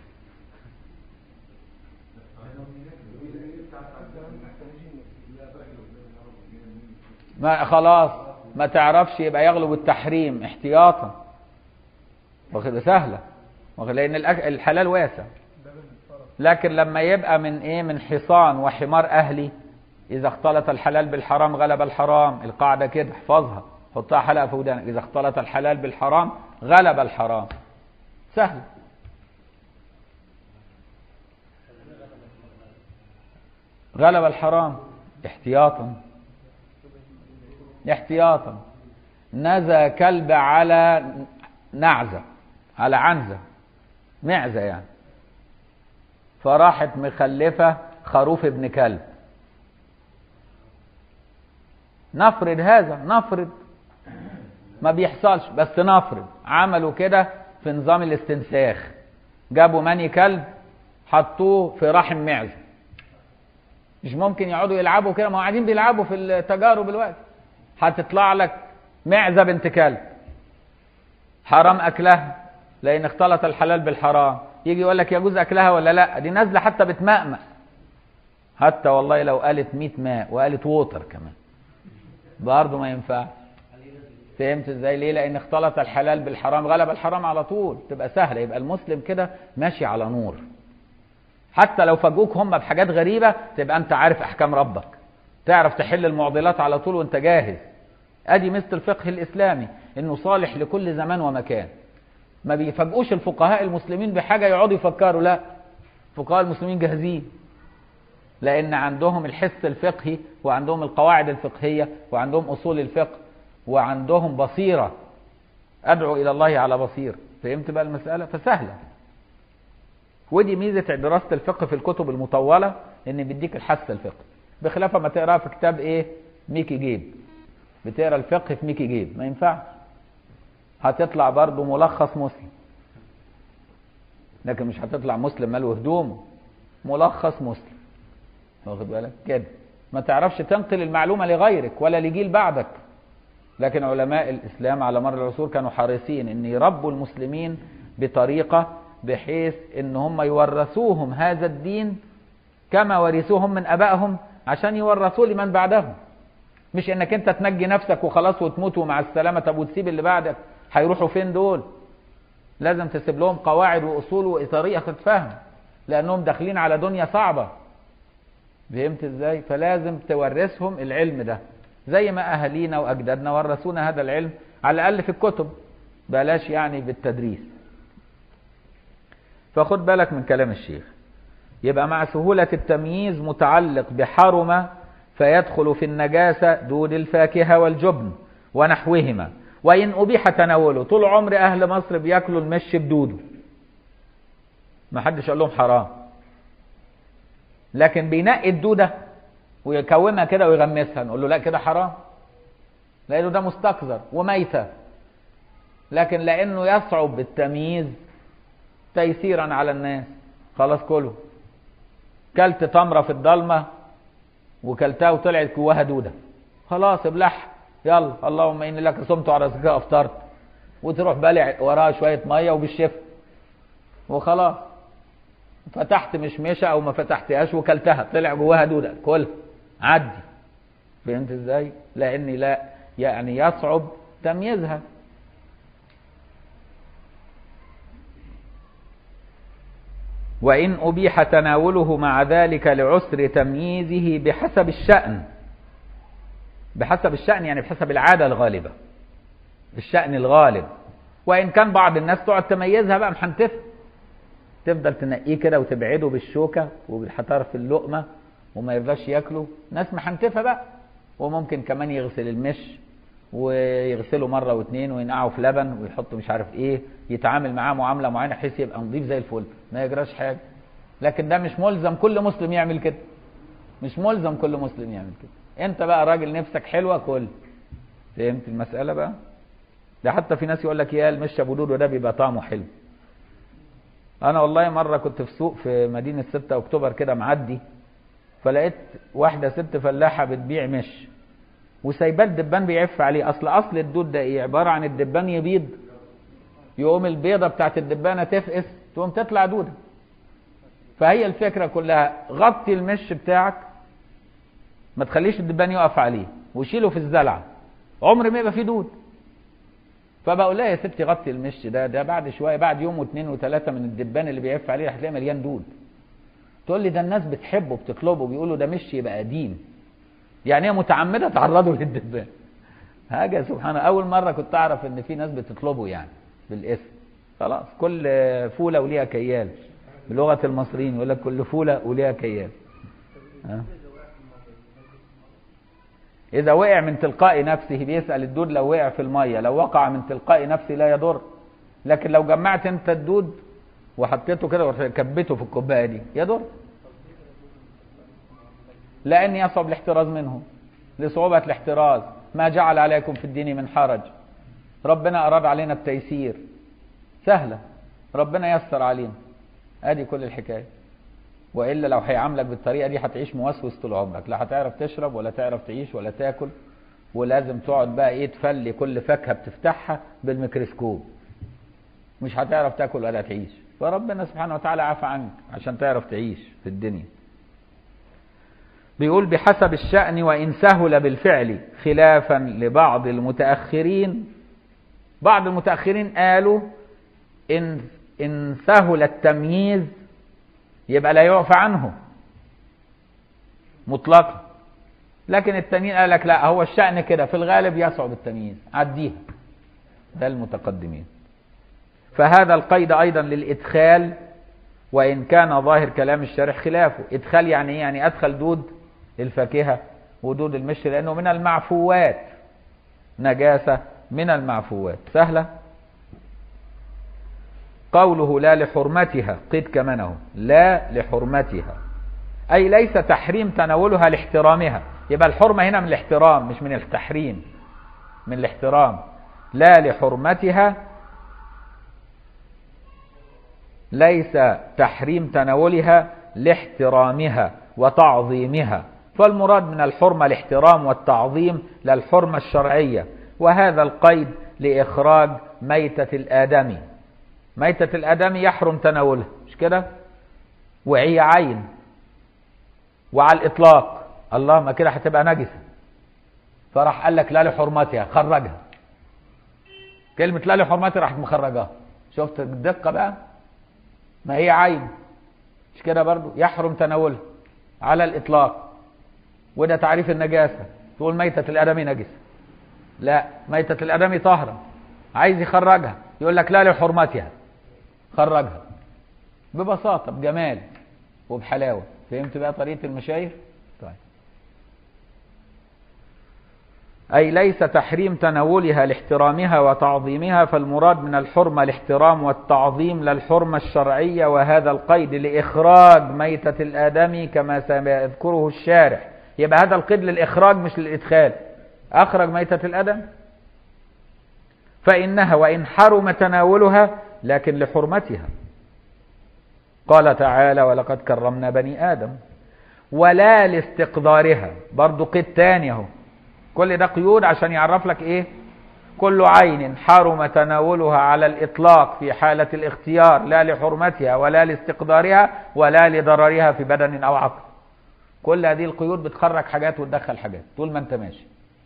Speaker 1: ما خلاص ما تعرفش يبقى يغلب التحريم احتياطا واخد سهله واخد لان الأك... الحلال واسع لكن لما يبقى من ايه من حصان وحمار اهلي اذا اختلط الحلال بالحرام غلب الحرام القاعده كده احفظها حطها حلقه في ودانك اذا اختلط الحلال بالحرام غلب الحرام سهل غلب الحرام احتياطا احتياطا نزى كلب على نعزة على عنزة معزة يعني فراحت مخلفة خروف ابن كلب نفرض هذا نفرض ما بيحصلش بس نفرض عملوا كده في نظام الاستنساخ جابوا مني كلب حطوه في رحم معزة مش ممكن يقعدوا يلعبوا كده ما هو قاعدين بيلعبوا في التجارب دلوقتي هتطلع لك معزة بنت كلب حرام أكلها لأن اختلط الحلال بالحرام يجي يقول لك يجوز أكلها ولا لا دي نازلة حتى بتمأمأ حتى والله لو قالت 100 ماء وقالت ووتر كمان برضه ما ينفعش فهمت ازاي ليه لان اختلط الحلال بالحرام غلب الحرام على طول تبقى سهله يبقى المسلم كده ماشي على نور حتى لو فاجئوك هم بحاجات غريبه تبقى انت عارف احكام ربك تعرف تحل المعضلات على طول وانت جاهز ادي مثل الفقه الاسلامي انه صالح لكل زمان ومكان ما بيفاجئوش الفقهاء المسلمين بحاجه يقعدوا يفكروا لا فقهاء المسلمين جاهزين لان عندهم الحس الفقهي وعندهم القواعد الفقهيه وعندهم اصول الفقه وعندهم بصيره ادعو الى الله على بصير فهمت بقى المساله فسهله ودي ميزه دراسه الفقه في الكتب المطوله ان بيديك الحس الفقهي بخلاف ما تقرا في كتاب ايه ميكي جيب بتقرا الفقه في ميكي جيب ما ينفعش هتطلع برضه ملخص مسلم لكن مش هتطلع مسلم ماله هدومه ملخص مسلم واخد بالك كده ما تعرفش تنقل المعلومه لغيرك ولا لجيل بعدك لكن علماء الاسلام على مر العصور كانوا حريصين ان يربوا المسلمين بطريقه بحيث ان هم يورثوهم هذا الدين كما ورثوهم من ابائهم عشان يورثوه لمن بعدهم مش انك انت تنجي نفسك وخلاص وتموت ومع السلامه طب وتسيب اللي بعدك هيروحوا فين دول لازم تسيب لهم قواعد واصول وطريقه فهم لانهم داخلين على دنيا صعبه فهمت ازاي فلازم تورثهم العلم ده زي ما اهالينا واجدادنا ورثونا هذا العلم على الاقل في الكتب بلاش يعني بالتدريس فخد بالك من كلام الشيخ يبقى مع سهولة التمييز متعلق بحرم فيدخل في النجاسة دود الفاكهة والجبن ونحوهما وإن أبيح تناوله طول عمر أهل مصر بياكلوا المش بدوده ما حدش قال لهم حرام لكن بينقي الدودة ويكومها كده ويغمسها نقول له لا كده حرام لأنه ده مستقذر وميتة لكن لأنه يصعب بالتمييز تيسيرا على الناس خلاص كله كلت تمرة في الضلمة وكلتها وطلعت جواها دودة خلاص ابلعها يلا اللهم إني لك صمت على رزقك أفطرت وتروح بالع وراها شوية مية وبالشفا وخلاص فتحت مشمشة أو ما فتحتهاش وكلتها طلع جواها دودة كلها عدي فهمت ازاي؟ لأني لا يعني يصعب تمييزها وإن أبيح تناوله مع ذلك لعسر تمييزه بحسب الشأن بحسب الشأن يعني بحسب العادة الغالبة الشأن الغالب وإن كان بعض الناس تقعد تميزها بقى محنتفة تفضل تنقيه كده وتبعده بالشوكة وبالحطار في اللقمة وما يرضاش ياكله ناس محنتفة بقى وممكن كمان يغسل المش ويغسله مرة واثنين وينقعه في لبن ويحط مش عارف ايه يتعامل معاه معاملة معينة بحيث يبقى نظيف زي الفل ما يجراش حاجة لكن ده مش ملزم كل مسلم يعمل كده مش ملزم كل مسلم يعمل كده انت بقى راجل نفسك حلوة كل فهمت المسألة بقى ده حتى في ناس يقول لك يا المش ابو دودو ده بيبقى طعمه حلو انا والله مرة كنت في سوق في مدينة 6 اكتوبر كده معدي فلقيت واحدة ست فلاحة بتبيع مش وسايباه الدبان بيعف عليه اصل اصل الدود ده ايه عباره عن الدبان يبيض يقوم البيضه بتاعت الدبانه تفقس تقوم تطلع دوده فهي الفكره كلها غطي المش بتاعك ما تخليش الدبان يقف عليه وشيله في الزلعه عمر ما يبقى فيه دود فبقول لها يا ستي غطي المش ده ده بعد شويه بعد يوم واثنين وثلاثه من الدبان اللي بيعف عليه هتلاقيه مليان دود تقول لي ده الناس بتحبه بتطلبه بيقولوا ده مش يبقى قديم يعني هي متعمده تعرضه للدبان حاجه سبحان الله اول مره كنت اعرف ان في ناس بتطلبه يعني بالاسم خلاص كل فوله وليها كيال بلغه المصريين يقول لك كل فوله وليها كيال ها؟ اذا وقع من تلقاء نفسه بيسال الدود لو وقع في الميه لو وقع من تلقاء نفسه لا يضر لكن لو جمعت انت الدود وحطيته كده وكبته في الكوبايه دي يضر لان يصعب الاحتراز منه لصعوبه الاحتراز ما جعل عليكم في الدين من حرج ربنا اراد علينا التيسير سهله ربنا يسر علينا ادي كل الحكايه والا لو هيعاملك بالطريقه دي هتعيش موسوس طول عمرك لا هتعرف تشرب ولا تعرف تعيش ولا تاكل ولازم تقعد بقى ايه تفلي كل فاكهه بتفتحها بالميكروسكوب مش هتعرف تاكل ولا تعيش فربنا سبحانه وتعالى عفى عنك عشان تعرف تعيش في الدنيا بيقول بحسب الشأن وإن سهل بالفعل خلافا لبعض المتأخرين بعض المتأخرين قالوا إن إن سهل التمييز يبقى لا يعفى عنه مطلقا لكن التانيين قال لك لا هو الشأن كده في الغالب يصعب التمييز عديها ده المتقدمين فهذا القيد أيضا للإدخال وإن كان ظاهر كلام الشارح خلافه إدخال يعني إيه؟ يعني أدخل دود الفاكهة ودود المشي لأنه من المعفوات نجاسة من المعفوات سهلة قوله لا لحرمتها قيد كمان اهو لا لحرمتها أي ليس تحريم تناولها لاحترامها يبقى الحرمة هنا من الاحترام مش من التحريم من الاحترام لا لحرمتها ليس تحريم تناولها لاحترامها وتعظيمها فالمراد من الحرمة الاحترام والتعظيم للحرمة الشرعية وهذا القيد لإخراج ميتة الآدمي ميتة الآدمي يحرم تناولها مش كده وهي عين وعلى الإطلاق الله ما كده هتبقى نجسة فراح قال لك لا لحرمتها خرجها كلمة لا لحرمتها راحت مخرجها شفت الدقة بقى ما هي عين مش كده برضو يحرم تناولها على الإطلاق وده تعريف النجاسة تقول ميتة الآدمي نجسة لا ميتة الآدمي طاهرة عايز يخرجها يقول لك لا لحرمتها خرجها ببساطة بجمال وبحلاوة فهمت بقى طريقة المشايخ طيب أي ليس تحريم تناولها لاحترامها وتعظيمها فالمراد من الحرمة الاحترام والتعظيم للحرمة الشرعية وهذا القيد لإخراج ميتة الآدمي كما سيذكره الشارح يبقى هذا القيد للإخراج مش للإدخال أخرج ميتة الآدم فإنها وإن حرم تناولها لكن لحرمتها قال تعالى ولقد كرمنا بني آدم ولا لاستقدارها برضو قيد تاني اهو كل ده قيود عشان يعرف لك ايه كل عين حرم تناولها على الإطلاق في حالة الاختيار لا لحرمتها ولا لاستقدارها ولا لضررها في بدن أو عقل كل هذه القيود بتخرج حاجات وتدخل حاجات طول ما انت ماشي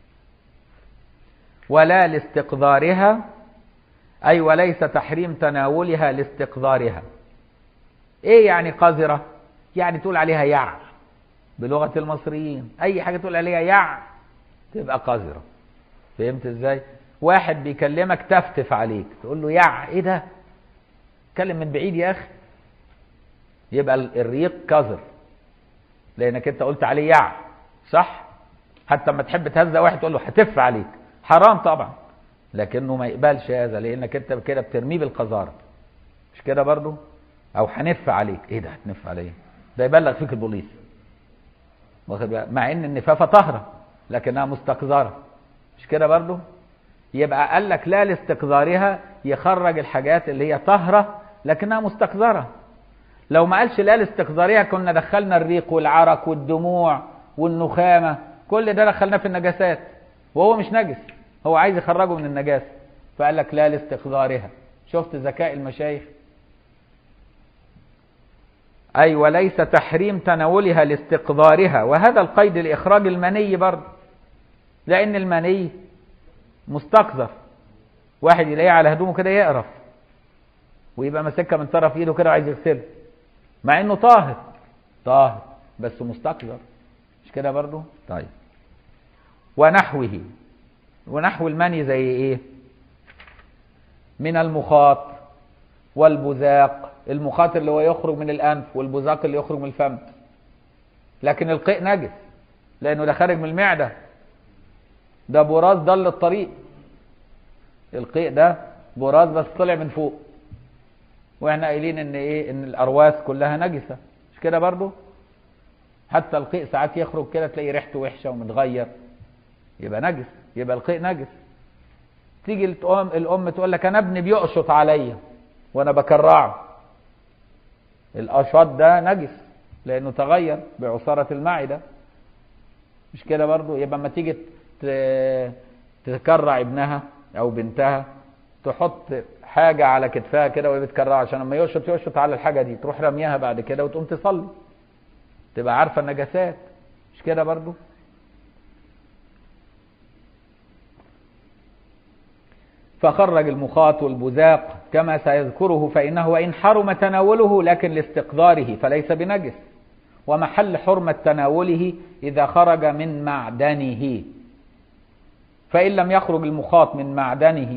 Speaker 1: ولا لاستقدارها أي وليس تحريم تناولها لاستقدارها ايه يعني قذرة يعني تقول عليها يع بلغة المصريين اي حاجة تقول عليها يع تبقى قذرة فهمت ازاي واحد بيكلمك تفتف عليك تقول له يع ايه ده اتكلم من بعيد يا اخي يبقى الريق قذر لانك انت قلت عليه يع صح حتى لما تحب تهزأ واحد تقول له هتف عليك حرام طبعا لكنه ما يقبلش هذا لانك انت كده بترميه بالقذاره مش كده برضو او هنف عليك ايه ده هتنف عليه ده يبلغ فيك البوليس واخد بالك مع ان النفافه طاهره لكنها مستقذره مش كده برضو يبقى قال لك لا لاستقذارها يخرج الحاجات اللي هي طاهره لكنها مستقذره لو ما قالش لا لاستقذارها كنا دخلنا الريق والعرق والدموع والنخامه كل ده دخلناه في النجاسات وهو مش نجس هو عايز يخرجه من النجاسه فقال لك لا لاستقذارها شفت ذكاء المشايخ أي وليس تحريم تناولها لاستقذارها وهذا القيد لإخراج المني برضه لأن المني مستقذر واحد يلاقيه على هدومه كده يقرف ويبقى ماسكها من طرف ايده كده وعايز يغسلها مع انه طاهر طاهر بس مستقذر مش كده برضه طيب ونحوه ونحو المني زي ايه من المخاط والبزاق المخاط اللي هو يخرج من الانف والبزاق اللي يخرج من الفم لكن القيء نجس لانه ده خارج من المعده ده براز ضل الطريق القيء ده براز بس طلع من فوق واحنا قايلين ان ايه ان الارواس كلها نجسه مش كده برضو حتى القيء ساعات يخرج كده تلاقي ريحته وحشه ومتغير يبقى نجس يبقى القيء نجس تيجي الام الام تقول لك انا ابني بيقشط عليا وانا بكرعه القشط ده نجس لانه تغير بعصاره المعده مش كده برضو يبقى اما تيجي تكرع ابنها او بنتها تحط حاجة على كتفها كده وهي بتكرع عشان لما يقشط يقشط على الحاجة دي تروح رميها بعد كده وتقوم تصلي تبقى عارفة النجاسات مش كده برضو فخرج المخاط والبزاق كما سيذكره فإنه وإن حرم تناوله لكن لاستقذاره فليس بنجس ومحل حرمة تناوله إذا خرج من معدنه فإن لم يخرج المخاط من معدنه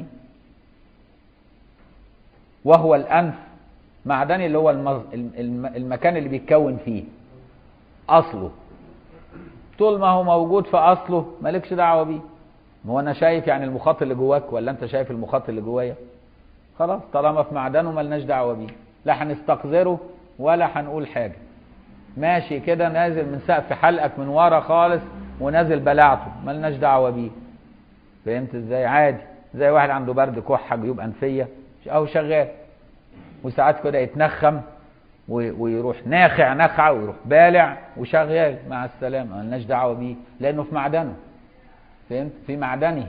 Speaker 1: وهو الأنف معدن اللي هو المكان اللي بيتكون فيه أصله طول ما هو موجود في أصله مالكش دعوة بيه ما هو أنا شايف يعني المخاط اللي جواك ولا أنت شايف المخاط اللي جوايا خلاص طالما في معدنه ملناش دعوة بيه لا هنستقذره ولا هنقول حاجة ماشي كده نازل من سقف حلقك من ورا خالص ونازل بلعته ملناش دعوة بيه فهمت ازاي عادي زي واحد عنده برد كحة جيوب أنفية أو شغال وساعات كده يتنخم ويروح ناخع نخعة ويروح بالع وشغال مع السلامة ملناش دعوة بيه لأنه في معدنه فهمت في معدنه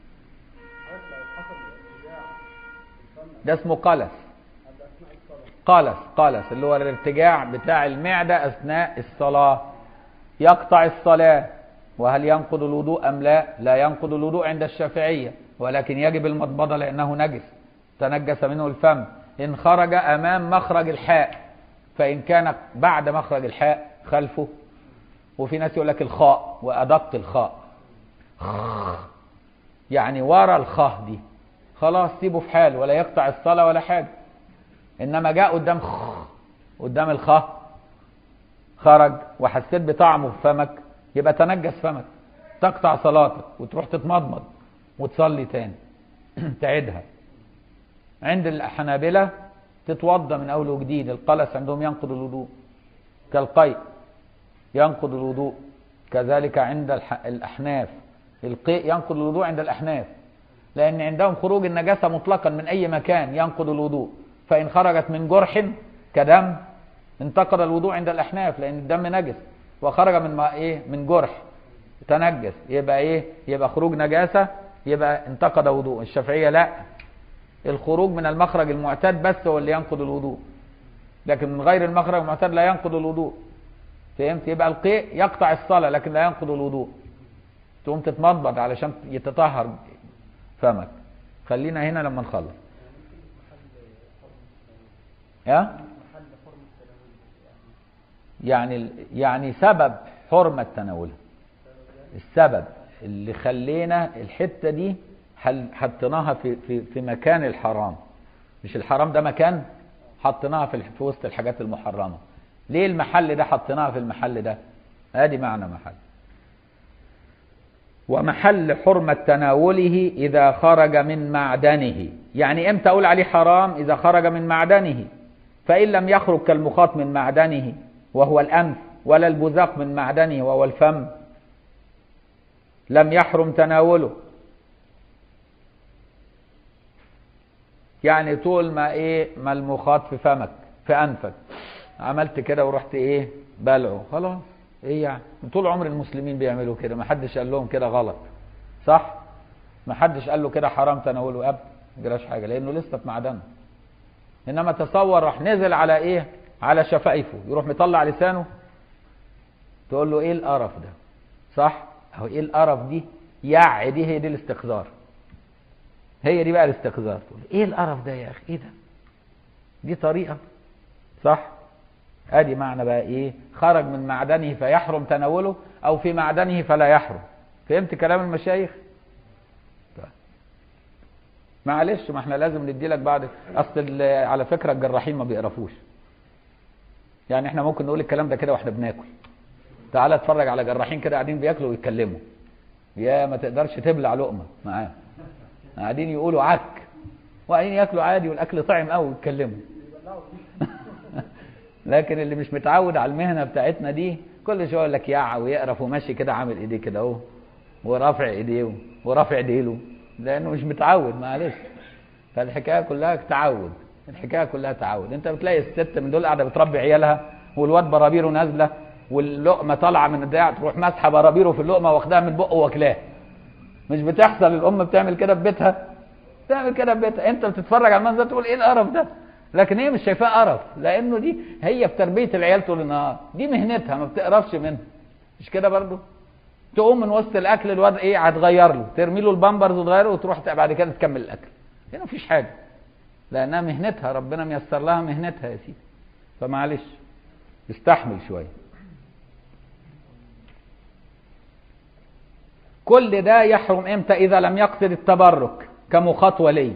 Speaker 1: ده اسمه قلس قلس قلس اللي هو الارتجاع بتاع المعدة أثناء الصلاة يقطع الصلاة وهل ينقض الوضوء أم لا لا ينقض الوضوء عند الشافعية ولكن يجب المضمضة لأنه نجس تنجس منه الفم إن خرج أمام مخرج الحاء فإن كان بعد مخرج الحاء خلفه وفي ناس يقول لك الخاء وأدق الخاء يعني ورا الخاء دي خلاص سيبه في حال ولا يقطع الصلاة ولا حاجة إنما جاء قدام خ قدام الخاء خرج وحسيت بطعمه في فمك يبقى تنجس فمك تقطع صلاتك وتروح تتمضمض وتصلي تاني تعيدها عند الحنابلة تتوضى من أول وجديد القلس عندهم ينقض الوضوء كالقيء ينقض الوضوء كذلك عند الأحناف القيء ينقض الوضوء عند الأحناف لأن عندهم خروج النجاسة مطلقا من أي مكان ينقض الوضوء فإن خرجت من جرح كدم انتقض الوضوء عند الأحناف لأن الدم نجس وخرج من ما إيه من جرح تنجس يبقى إيه يبقى خروج نجاسة يبقى انتقض وضوء الشافعية لا الخروج من المخرج المعتاد بس هو اللي ينقض الوضوء لكن من غير المخرج المعتاد لا ينقض الوضوء فهمت يبقى القيء يقطع الصلاة لكن لا ينقض الوضوء تقوم تتمضمض علشان يتطهر فمك خلينا هنا لما نخلص يا يعني يعني سبب حرمة تناولها السبب اللي خلينا الحتة دي حطيناها في في في مكان الحرام مش الحرام ده مكان حطيناها في في وسط الحاجات المحرمة ليه المحل ده حطيناها في المحل ده ادي معنى محل ومحل حرمة تناوله إذا خرج من معدنه يعني إمتى أقول عليه حرام إذا خرج من معدنه فإن لم يخرج كالمخاط من معدنه وهو الأنف ولا البزاق من معدنه وهو الفم لم يحرم تناوله يعني طول ما ايه ما المخاط في فمك في انفك عملت كده ورحت ايه بلعه خلاص ايه يعني طول عمر المسلمين بيعملوا كده ما حدش قال لهم كده غلط صح ما حدش قال له كده حرام تناوله ابدا ما جراش حاجه لانه لسه في معدنه انما تصور راح نزل على ايه على شفايفه يروح مطلع لسانه تقول له ايه القرف ده صح اهو ايه القرف دي يع دي هي دي الاستقذار هي دي بقى الاستقذار تقول ايه القرف ده يا اخي ايه ده دي طريقه صح ادي معنى بقى ايه خرج من معدنه فيحرم تناوله او في معدنه فلا يحرم فهمت كلام المشايخ طيب. معلش ما احنا لازم ندي لك بعد اصل على فكره الجراحين ما بيقرفوش يعني احنا ممكن نقول الكلام ده كده واحنا بناكل تعالى اتفرج على جراحين كده قاعدين بياكلوا ويتكلموا يا ما تقدرش تبلع لقمه معاه قاعدين يقولوا عك وقاعدين ياكلوا عادي والاكل طعم قوي ويتكلموا لكن اللي مش متعود على المهنه بتاعتنا دي كل شويه يقول لك يع ويقرف وماشي كده عامل ايديه كده اهو ورافع ايديه ورافع ديله لانه مش متعود معلش فالحكايه كلها تعود الحكايه كلها تعود انت بتلاقي الست من دول قاعده بتربي عيالها والواد برابيره نازله واللقمه طالعه من الدراع تروح ماسحه برابيره في اللقمه واخدها من بقه واكلاه مش بتحصل الام بتعمل كده في بيتها بتعمل كده في بيتها انت بتتفرج على المنظر تقول ايه القرف ده لكن هي مش شايفاه قرف لانه دي هي في تربيه العيال طول النهار دي مهنتها ما بتقرفش منها مش كده برضو تقوم من وسط الاكل الواد ايه هتغير له ترمي له البامبرز وتغيره وتروح بعد كده تكمل الاكل هنا مفيش حاجه لانها مهنتها ربنا ميسر لها مهنتها يا سيدي فمعلش استحمل شويه كل ده يحرم امتى اذا لم يقصد التبرك كمخاط ولي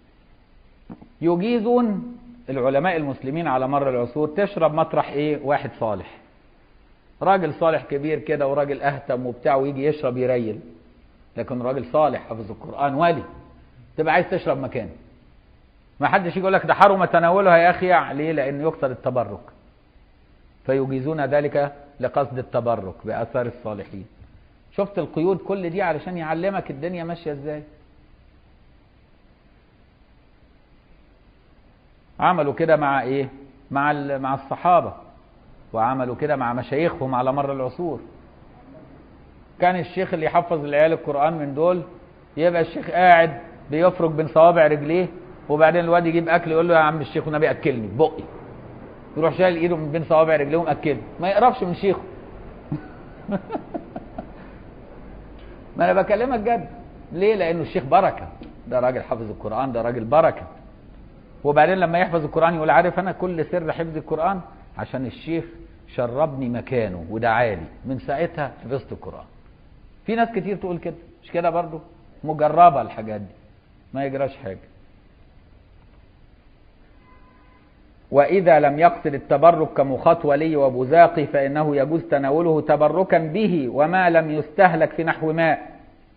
Speaker 1: يجيزون العلماء المسلمين على مر العصور تشرب مطرح ايه واحد صالح راجل صالح كبير كده وراجل اهتم وبتاع ويجي يشرب يريل لكن راجل صالح حافظ القران ولي تبقى عايز تشرب مكانه ما حدش يقول لك ده حرم تناولها يا اخي ليه لانه يقصد التبرك فيجيزون ذلك لقصد التبرك باثار الصالحين شفت القيود كل دي علشان يعلمك الدنيا ماشيه ازاي عملوا كده مع ايه مع مع الصحابه وعملوا كده مع مشايخهم على مر العصور كان الشيخ اللي يحفظ العيال القران من دول يبقى الشيخ قاعد بيفرك بين صوابع رجليه وبعدين الواد يجيب اكل يقول له يا عم الشيخ والنبي اكلني بقي يروح شايل ايده من بين صوابع رجليه ومأكله ما يقرفش من شيخه ما انا بكلمك جد ليه لانه الشيخ بركه ده راجل حافظ القران ده راجل بركه وبعدين لما يحفظ القران يقول عارف انا كل سر حفظ القران عشان الشيخ شربني مكانه ودعالي من ساعتها حفظت القران في ناس كتير تقول كده مش كده برضو مجربه الحاجات دي ما يجراش حاجه وإذا لم يقصد التبرك كمخاط ولي وبزاقي فإنه يجوز تناوله تبركا به وما لم يستهلك في نحو ماء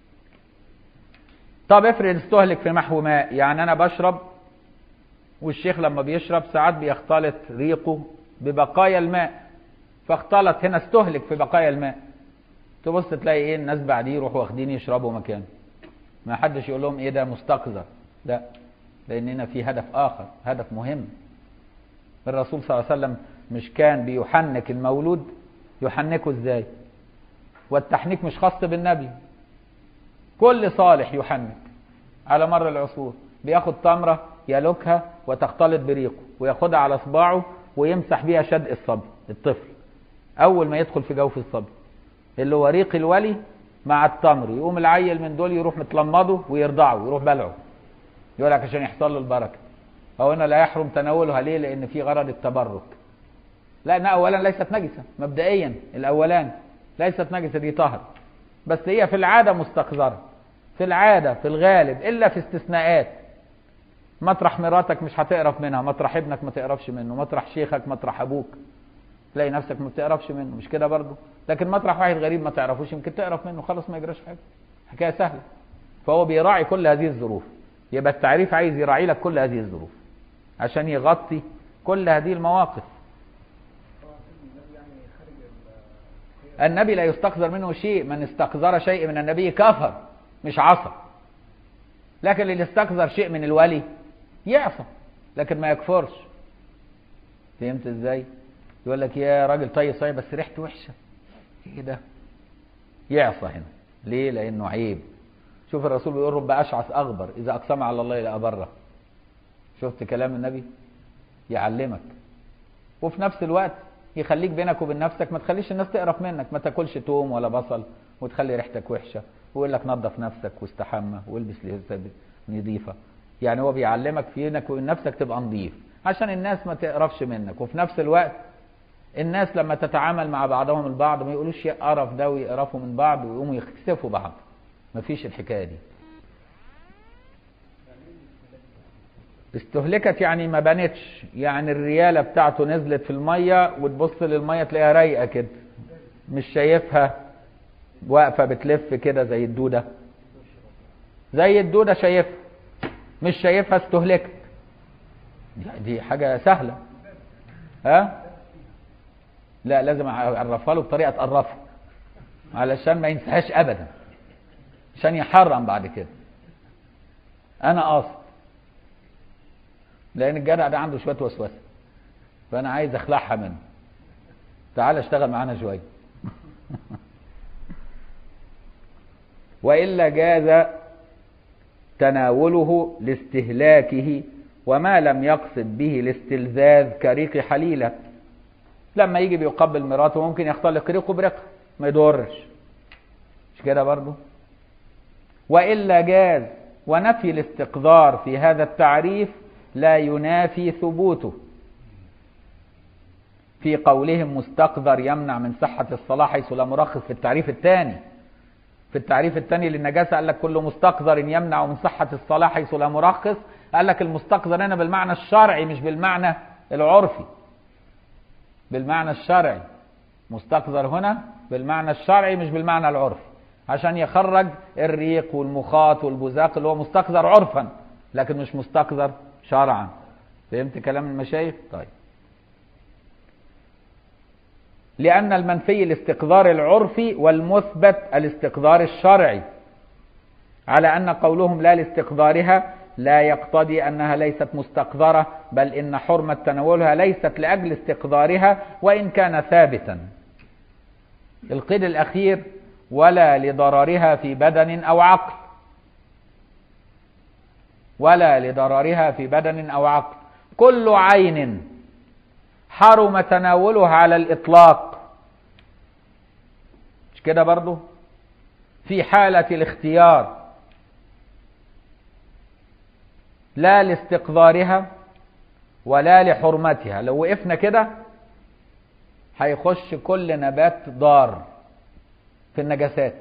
Speaker 1: طب افرض استهلك في نحو ماء يعني أنا بشرب والشيخ لما بيشرب ساعات بيختلط ريقه ببقايا الماء فاختلط هنا استهلك في بقايا الماء تبص تلاقي ايه الناس بعديه يروحوا واخدين يشربوا مكانه ما حدش يقول لهم ايه ده مستقذر لا لاننا في هدف اخر هدف مهم الرسول صلى الله عليه وسلم مش كان بيحنك المولود يحنكه ازاي والتحنيك مش خاص بالنبي كل صالح يحنك على مر العصور بياخد تمرة يلوكها وتختلط بريقه وياخدها على صباعه ويمسح بيها شدق الصبي الطفل اول ما يدخل في جوف الصبي اللي هو ريق الولي مع التمر يقوم العيل من دول يروح متلمضه ويرضعه ويروح بلعه يقول لك عشان يحصل له البركه أو هنا لا يحرم تناولها ليه؟ لأن في غرض التبرك. لأنها أولا ليست نجسة مبدئيا الأولان ليست نجسة دي طهر. بس هي في العادة مستقذرة. في العادة في الغالب إلا في استثناءات. مطرح مراتك مش هتقرف منها، مطرح ابنك ما تقرفش منه، مطرح شيخك، مطرح أبوك. تلاقي نفسك ما بتقرفش منه، مش كده برضه؟ لكن مطرح واحد غريب ما تعرفوش يمكن تقرف منه خلاص ما يجراش حاجة. حكاية سهلة. فهو بيراعي كل هذه الظروف. يبقى التعريف عايز يراعي لك كل هذه الظروف. عشان يغطي كل هذه المواقف النبي لا يستقذر منه شيء من استقذر شيء من النبي كفر مش عصى لكن اللي استقذر شيء من الولي يعصى لكن ما يكفرش فهمت ازاي يقول لك يا راجل طيب صحيح بس ريحته وحشه ايه ده يعصى هنا ليه لانه عيب شوف الرسول بيقول رب اشعث اغبر اذا اقسم على الله لابره شفت كلام النبي يعلمك وفي نفس الوقت يخليك بينك وبين نفسك ما تخليش الناس تقرف منك ما تاكلش توم ولا بصل وتخلي ريحتك وحشه ويقول لك نظف نفسك واستحمى والبس لبس نظيفه يعني هو بيعلمك بينك وبين نفسك تبقى نظيف عشان الناس ما تقرفش منك وفي نفس الوقت الناس لما تتعامل مع بعضهم البعض ما يقولوش يا قرف ده ويقرفوا من بعض ويقوموا يكسفوا بعض مفيش الحكايه دي استهلكت يعني ما بانتش يعني الرياله بتاعته نزلت في الميه وتبص للميه تلاقيها رايقه كده مش شايفها واقفه بتلف كده زي الدوده زي الدوده شايفها مش شايفها استهلكت دي حاجه سهله ها لا لازم اعرفها له بطريقه تقرفه علشان ما ينساهاش ابدا عشان يحرم بعد كده انا قاصد لان الجدع ده عنده شويه وسوسه فانا عايز اخلعها منه تعال اشتغل معانا شويه والا جاز تناوله لاستهلاكه وما لم يقصد به الاستلذاذ كريق حليله لما يجي بيقبل مراته ممكن يختلق ريقه بريقه ما يضرش مش كده برضه والا جاز ونفي الاستقذار في هذا التعريف لا ينافي ثبوته في قولهم مستقذر يمنع من صحة الصلاة حيث لا مرخص في التعريف الثاني في التعريف الثاني للنجاسة قال لك كل مستقذر يمنع من صحة الصلاة حيث لا مرخص قال لك المستقذر هنا بالمعنى الشرعي مش بالمعنى العرفي بالمعنى الشرعي مستقذر هنا بالمعنى الشرعي مش بالمعنى العرفي عشان يخرج الريق والمخاط والبزاق اللي هو مستقذر عرفا لكن مش مستقذر شرعا فهمت كلام المشايخ طيب لأن المنفي الاستقذار العرفي والمثبت الاستقذار الشرعي على أن قولهم لا لاستقذارها لا يقتضي أنها ليست مستقذرة بل إن حرمة تناولها ليست لأجل استقذارها وإن كان ثابتا القيد الأخير ولا لضررها في بدن أو عقل ولا لضررها في بدن أو عقل كل عين حرم تناولها على الإطلاق مش كده برضو في حالة الاختيار لا لاستقذارها ولا لحرمتها لو وقفنا كده هيخش كل نبات ضار في النجاسات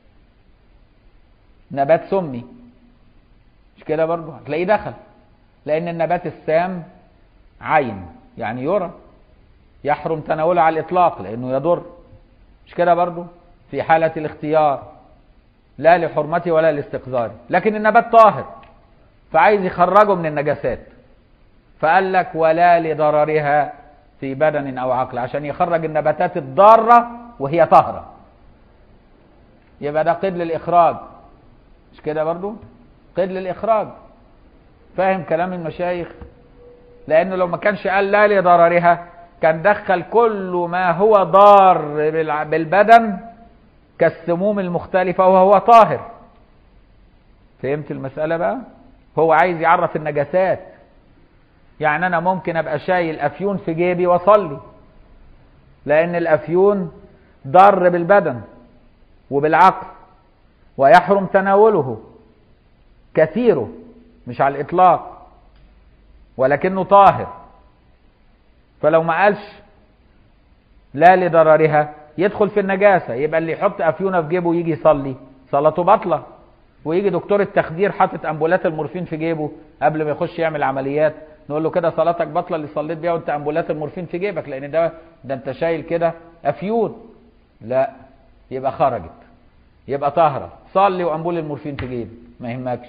Speaker 1: نبات سمي مش كده برضو هتلاقيه دخل لان النبات السام عين يعني يرى يحرم تناوله على الاطلاق لانه يضر مش كده برضو في حالة الاختيار لا لحرمته ولا لاستقذاره لكن النبات طاهر فعايز يخرجه من النجاسات فقال لك ولا لضررها في بدن او عقل عشان يخرج النباتات الضارة وهي طاهرة يبقى ده قيد للاخراج مش كده برضو قيد للاخراج فاهم كلام المشايخ لانه لو ما كانش قال لا لضررها كان دخل كل ما هو ضار بالبدن كالسموم المختلفة وهو طاهر فهمت المسألة بقى هو عايز يعرف النجاسات يعني انا ممكن ابقى شايل افيون في جيبي واصلي لان الافيون ضار بالبدن وبالعقل ويحرم تناوله كثيره مش على الاطلاق ولكنه طاهر فلو ما قالش لا لضررها يدخل في النجاسة يبقى اللي يحط أفيونة في جيبه ويجي يصلي صلاته باطلة ويجي دكتور التخدير حاطط أمبولات المورفين في جيبه قبل ما يخش يعمل عمليات نقول له كده صلاتك باطلة اللي صليت بيها وانت أمبولات المورفين في جيبك لأن ده ده انت شايل كده أفيون لا يبقى خرجت يبقى طاهرة صلي وأمبول المورفين في جيبك ما يهمكش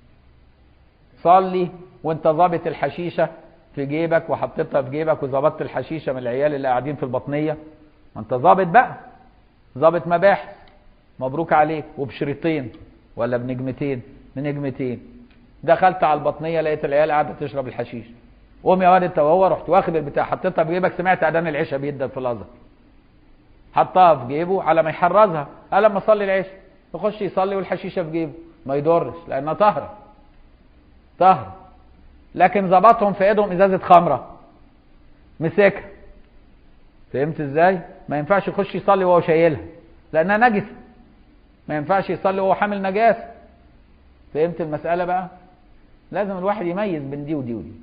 Speaker 1: صلي وانت ظابط الحشيشة في جيبك وحطيتها في جيبك وظبطت الحشيشه من العيال اللي قاعدين في البطنيه ما انت ظابط بقى ظابط مباحث مبروك عليك وبشريطين ولا بنجمتين بنجمتين دخلت على البطنيه لقيت العيال قاعده تشرب الحشيش قوم يا واد انت وهو رحت واخد البتاع حطيتها في جيبك سمعت اذان العشاء بيدن في الازهر حطها في جيبه على ما يحرزها قال لما اصلي العشاء يخش يصلي والحشيشه في جيبه ما يضرش لانها طاهره طاهره لكن ظبطهم في ايدهم ازازه خمره مسكها فهمت ازاي ما ينفعش يخش يصلي وهو شايلها لانها نجسه ما ينفعش يصلي وهو حامل نجاسه فهمت المساله بقى لازم الواحد يميز بين دي ودي ودي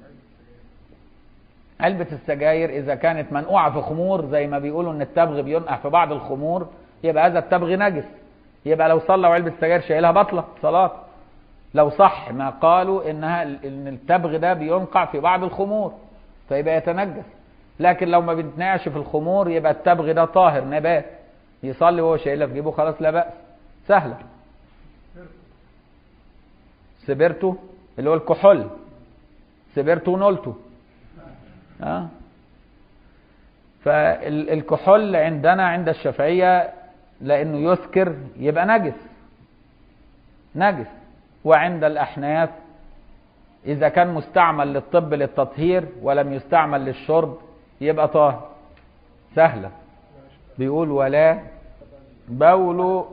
Speaker 1: علبة السجاير إذا كانت منقوعة في خمور زي ما بيقولوا إن التبغ بينقع في بعض الخمور يبقى هذا التبغ نجس يبقى لو صلى وعلبة السجاير شايلها بطلة صلاة لو صح ما قالوا انها ان التبغ ده بينقع في بعض الخمور فيبقى يتنجس لكن لو ما بيتنقعش في الخمور يبقى التبغ ده طاهر نبات يصلي وهو شايلها في جيبه خلاص لا بأس سهلة سبرتو اللي هو الكحول سبرتو نولتو ها فالكحول عندنا عند الشافعية لأنه يسكر يبقى نجس نجس وعند الأحناف إذا كان مستعمل للطب للتطهير ولم يستعمل للشرب يبقى طاهر سهلة بيقول ولا بول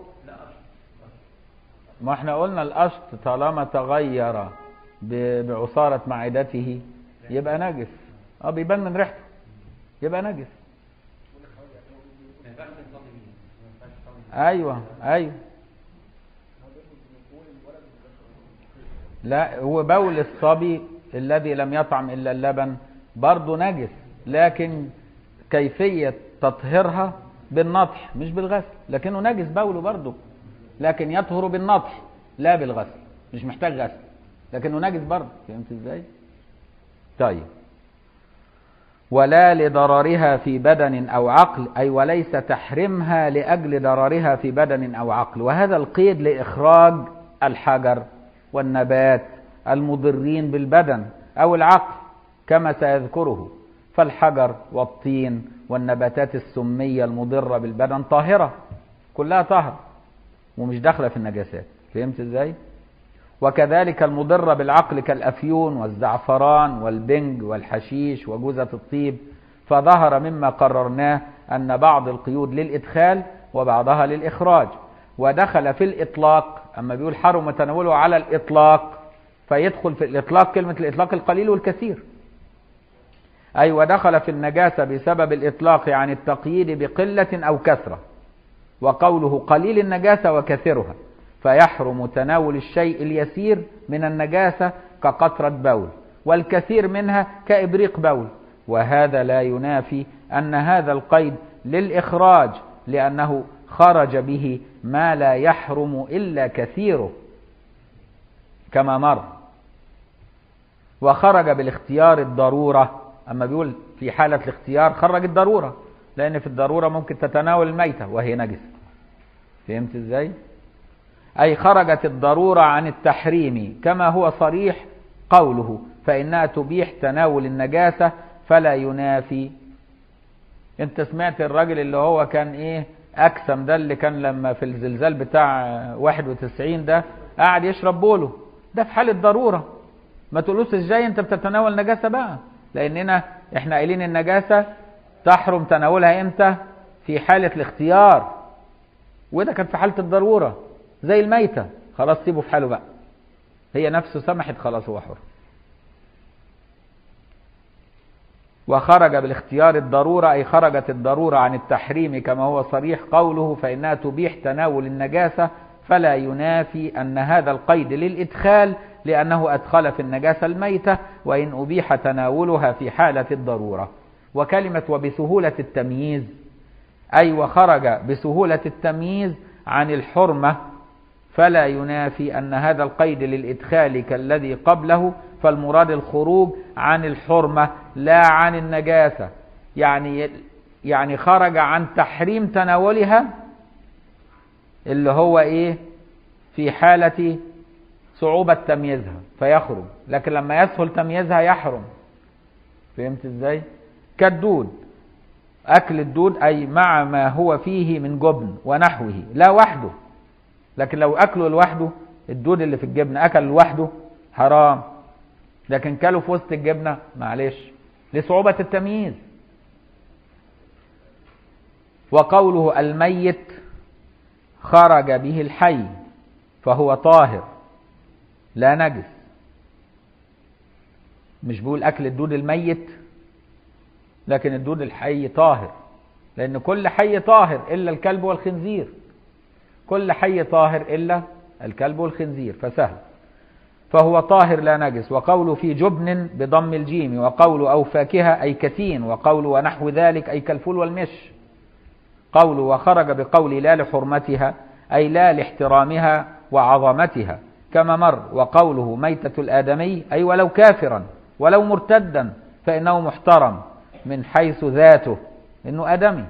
Speaker 1: ما احنا قلنا القشط طالما تغير ب- بعصارة معدته يبقى نجس اه بيبان من ريحته يبقى نجس ايوه ايوه لا هو بول الصبي الذي لم يطعم الا اللبن برضه نجس لكن كيفية تطهيرها بالنطح مش بالغسل لكنه نجس بوله برضه لكن يطهر بالنطح لا بالغسل مش محتاج غسل لكنه نجس برضه فهمت ازاي طيب ولا لضررها في بدن او عقل اي وليس تحريمها لاجل ضررها في بدن او عقل وهذا القيد لاخراج الحجر والنبات المضرين بالبدن او العقل كما سيذكره فالحجر والطين والنباتات السميه المضره بالبدن طاهره كلها طاهره ومش داخله في النجاسات فهمت ازاي وكذلك المضرة بالعقل كالأفيون والزعفران والبنج والحشيش وجوزة الطيب فظهر مما قررناه أن بعض القيود للإدخال وبعضها للإخراج ودخل في الإطلاق أما بيقول حرم تناوله على الإطلاق فيدخل في الإطلاق كلمة الإطلاق القليل والكثير أي ودخل في النجاسة بسبب الإطلاق عن التقييد بقلة أو كثرة وقوله قليل النجاسة وكثرها فيحرم تناول الشيء اليسير من النجاسة كقطرة بول والكثير منها كإبريق بول وهذا لا ينافي أن هذا القيد للإخراج لأنه خرج به ما لا يحرم إلا كثيره كما مر وخرج بالاختيار الضرورة أما بيقول في حالة الاختيار خرج الضرورة لأن في الضرورة ممكن تتناول الميتة وهي نجسة فهمت ازاي؟ أي خرجت الضرورة عن التحريم كما هو صريح قوله فإنها تبيح تناول النجاسة فلا ينافي انت سمعت الراجل اللي هو كان ايه اكسم ده اللي كان لما في الزلزال بتاع 91 ده قاعد يشرب بوله ده في حالة ضرورة ما تقولوش ازاي انت بتتناول نجاسة بقى لاننا احنا قايلين النجاسة تحرم تناولها امتى في حالة الاختيار وده كان في حالة الضرورة زي الميتة خلاص سيبه في حاله بقى هي نفسه سمحت خلاص هو حر وخرج بالاختيار الضرورة أي خرجت الضرورة عن التحريم كما هو صريح قوله فإنها تبيح تناول النجاسة فلا ينافي أن هذا القيد للإدخال لأنه أدخل في النجاسة الميتة وإن أبيح تناولها في حالة الضرورة وكلمة وبسهولة التمييز أي وخرج بسهولة التمييز عن الحرمة فلا ينافي أن هذا القيد للإدخال كالذي قبله فالمراد الخروج عن الحرمة لا عن النجاسة يعني يعني خرج عن تحريم تناولها اللي هو ايه في حالة صعوبة تمييزها فيخرج لكن لما يسهل تمييزها يحرم فهمت ازاي كالدود اكل الدود اي مع ما هو فيه من جبن ونحوه لا وحده لكن لو اكله لوحده الدود اللي في الجبنه اكل لوحده حرام لكن كله في وسط الجبنه معلش لصعوبه التمييز وقوله الميت خرج به الحي فهو طاهر لا نجس مش بيقول اكل الدود الميت لكن الدود الحي طاهر لان كل حي طاهر الا الكلب والخنزير كل حي طاهر إلا الكلب والخنزير فسهل فهو طاهر لا نجس وقول في جبن بضم الجيم وقول أو فاكهة أي كتين وقول ونحو ذلك أي كالفول والمش قول وخرج بقول لا لحرمتها أي لا لاحترامها وعظمتها كما مر وقوله ميتة الآدمي أي ولو كافرا ولو مرتدا فإنه محترم من حيث ذاته إنه آدمي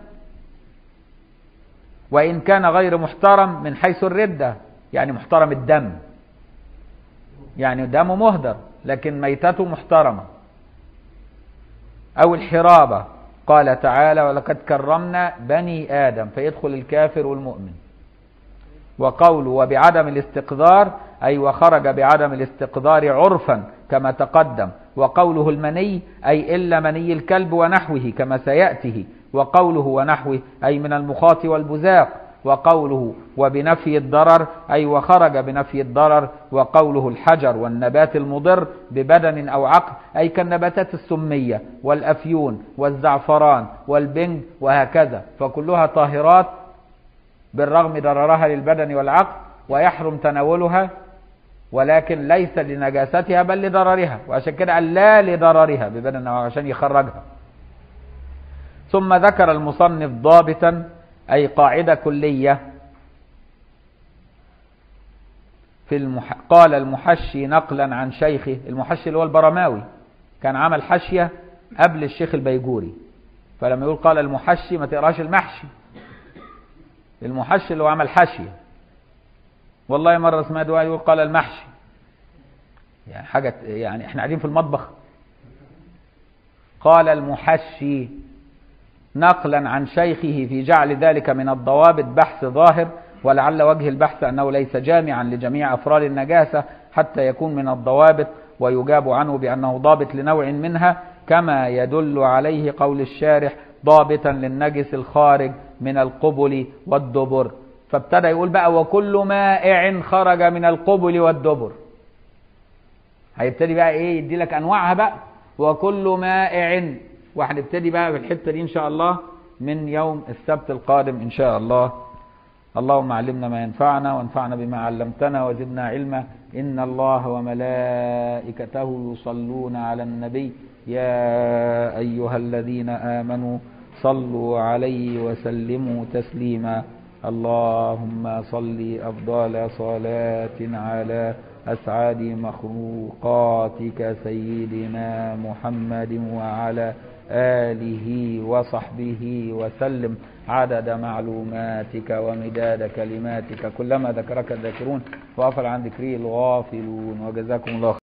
Speaker 1: وإن كان غير محترم من حيث الردة يعني محترم الدم يعني دمه مهدر لكن ميتته محترمة أو الحرابة قال تعالى ولقد كرمنا بني آدم فيدخل الكافر والمؤمن وقوله وبعدم الاستقدار أي وخرج بعدم الاستقدار عرفا كما تقدم وقوله المني أي إلا مني الكلب ونحوه كما سيأته وقوله ونحوه أي من المخاط والبزاق وقوله وبنفي الضرر أي وخرج بنفي الضرر وقوله الحجر والنبات المضر ببدن أو عقل أي كالنباتات السمية والأفيون والزعفران والبنج وهكذا فكلها طاهرات بالرغم ضررها للبدن والعقل ويحرم تناولها ولكن ليس لنجاستها بل لضررها وعشان كده قال لا لضررها ببدن أو عشان يخرجها ثم ذكر المصنف ضابطا أي قاعدة كلية في المح... قال المحشي نقلا عن شيخه المحشي اللي هو البرماوي كان عمل حشية قبل الشيخ البيجوري فلما يقول قال المحشي ما تقراش المحشي المحشي اللي هو عمل حشية والله مرة اسمها دعاء يقول قال المحشي يعني حاجة يعني احنا قاعدين في المطبخ قال المحشي نقلا عن شيخه في جعل ذلك من الضوابط بحث ظاهر ولعل وجه البحث أنه ليس جامعا لجميع أفراد النجاسة حتى يكون من الضوابط ويجاب عنه بأنه ضابط لنوع منها كما يدل عليه قول الشارح ضابطا للنجس الخارج من القبل والدبر فابتدى يقول بقى وكل مائع خرج من القبل والدبر هيبتدي بقى ايه يدي لك انواعها بقى وكل مائع وهنبتدي بقى بالحته دي ان شاء الله من يوم السبت القادم ان شاء الله اللهم علمنا ما ينفعنا وانفعنا بما علمتنا وزدنا علما ان الله وملائكته يصلون على النبي يا ايها الذين امنوا صلوا عليه وسلموا تسليما اللهم صل افضل صلاه على اسعد مخلوقاتك سيدنا محمد وعلى آله وصحبه وسلم عدد معلوماتك ومداد كلماتك كلما ذكرك الذاكرون وغفل عن ذكري الغافلون وجزاكم الله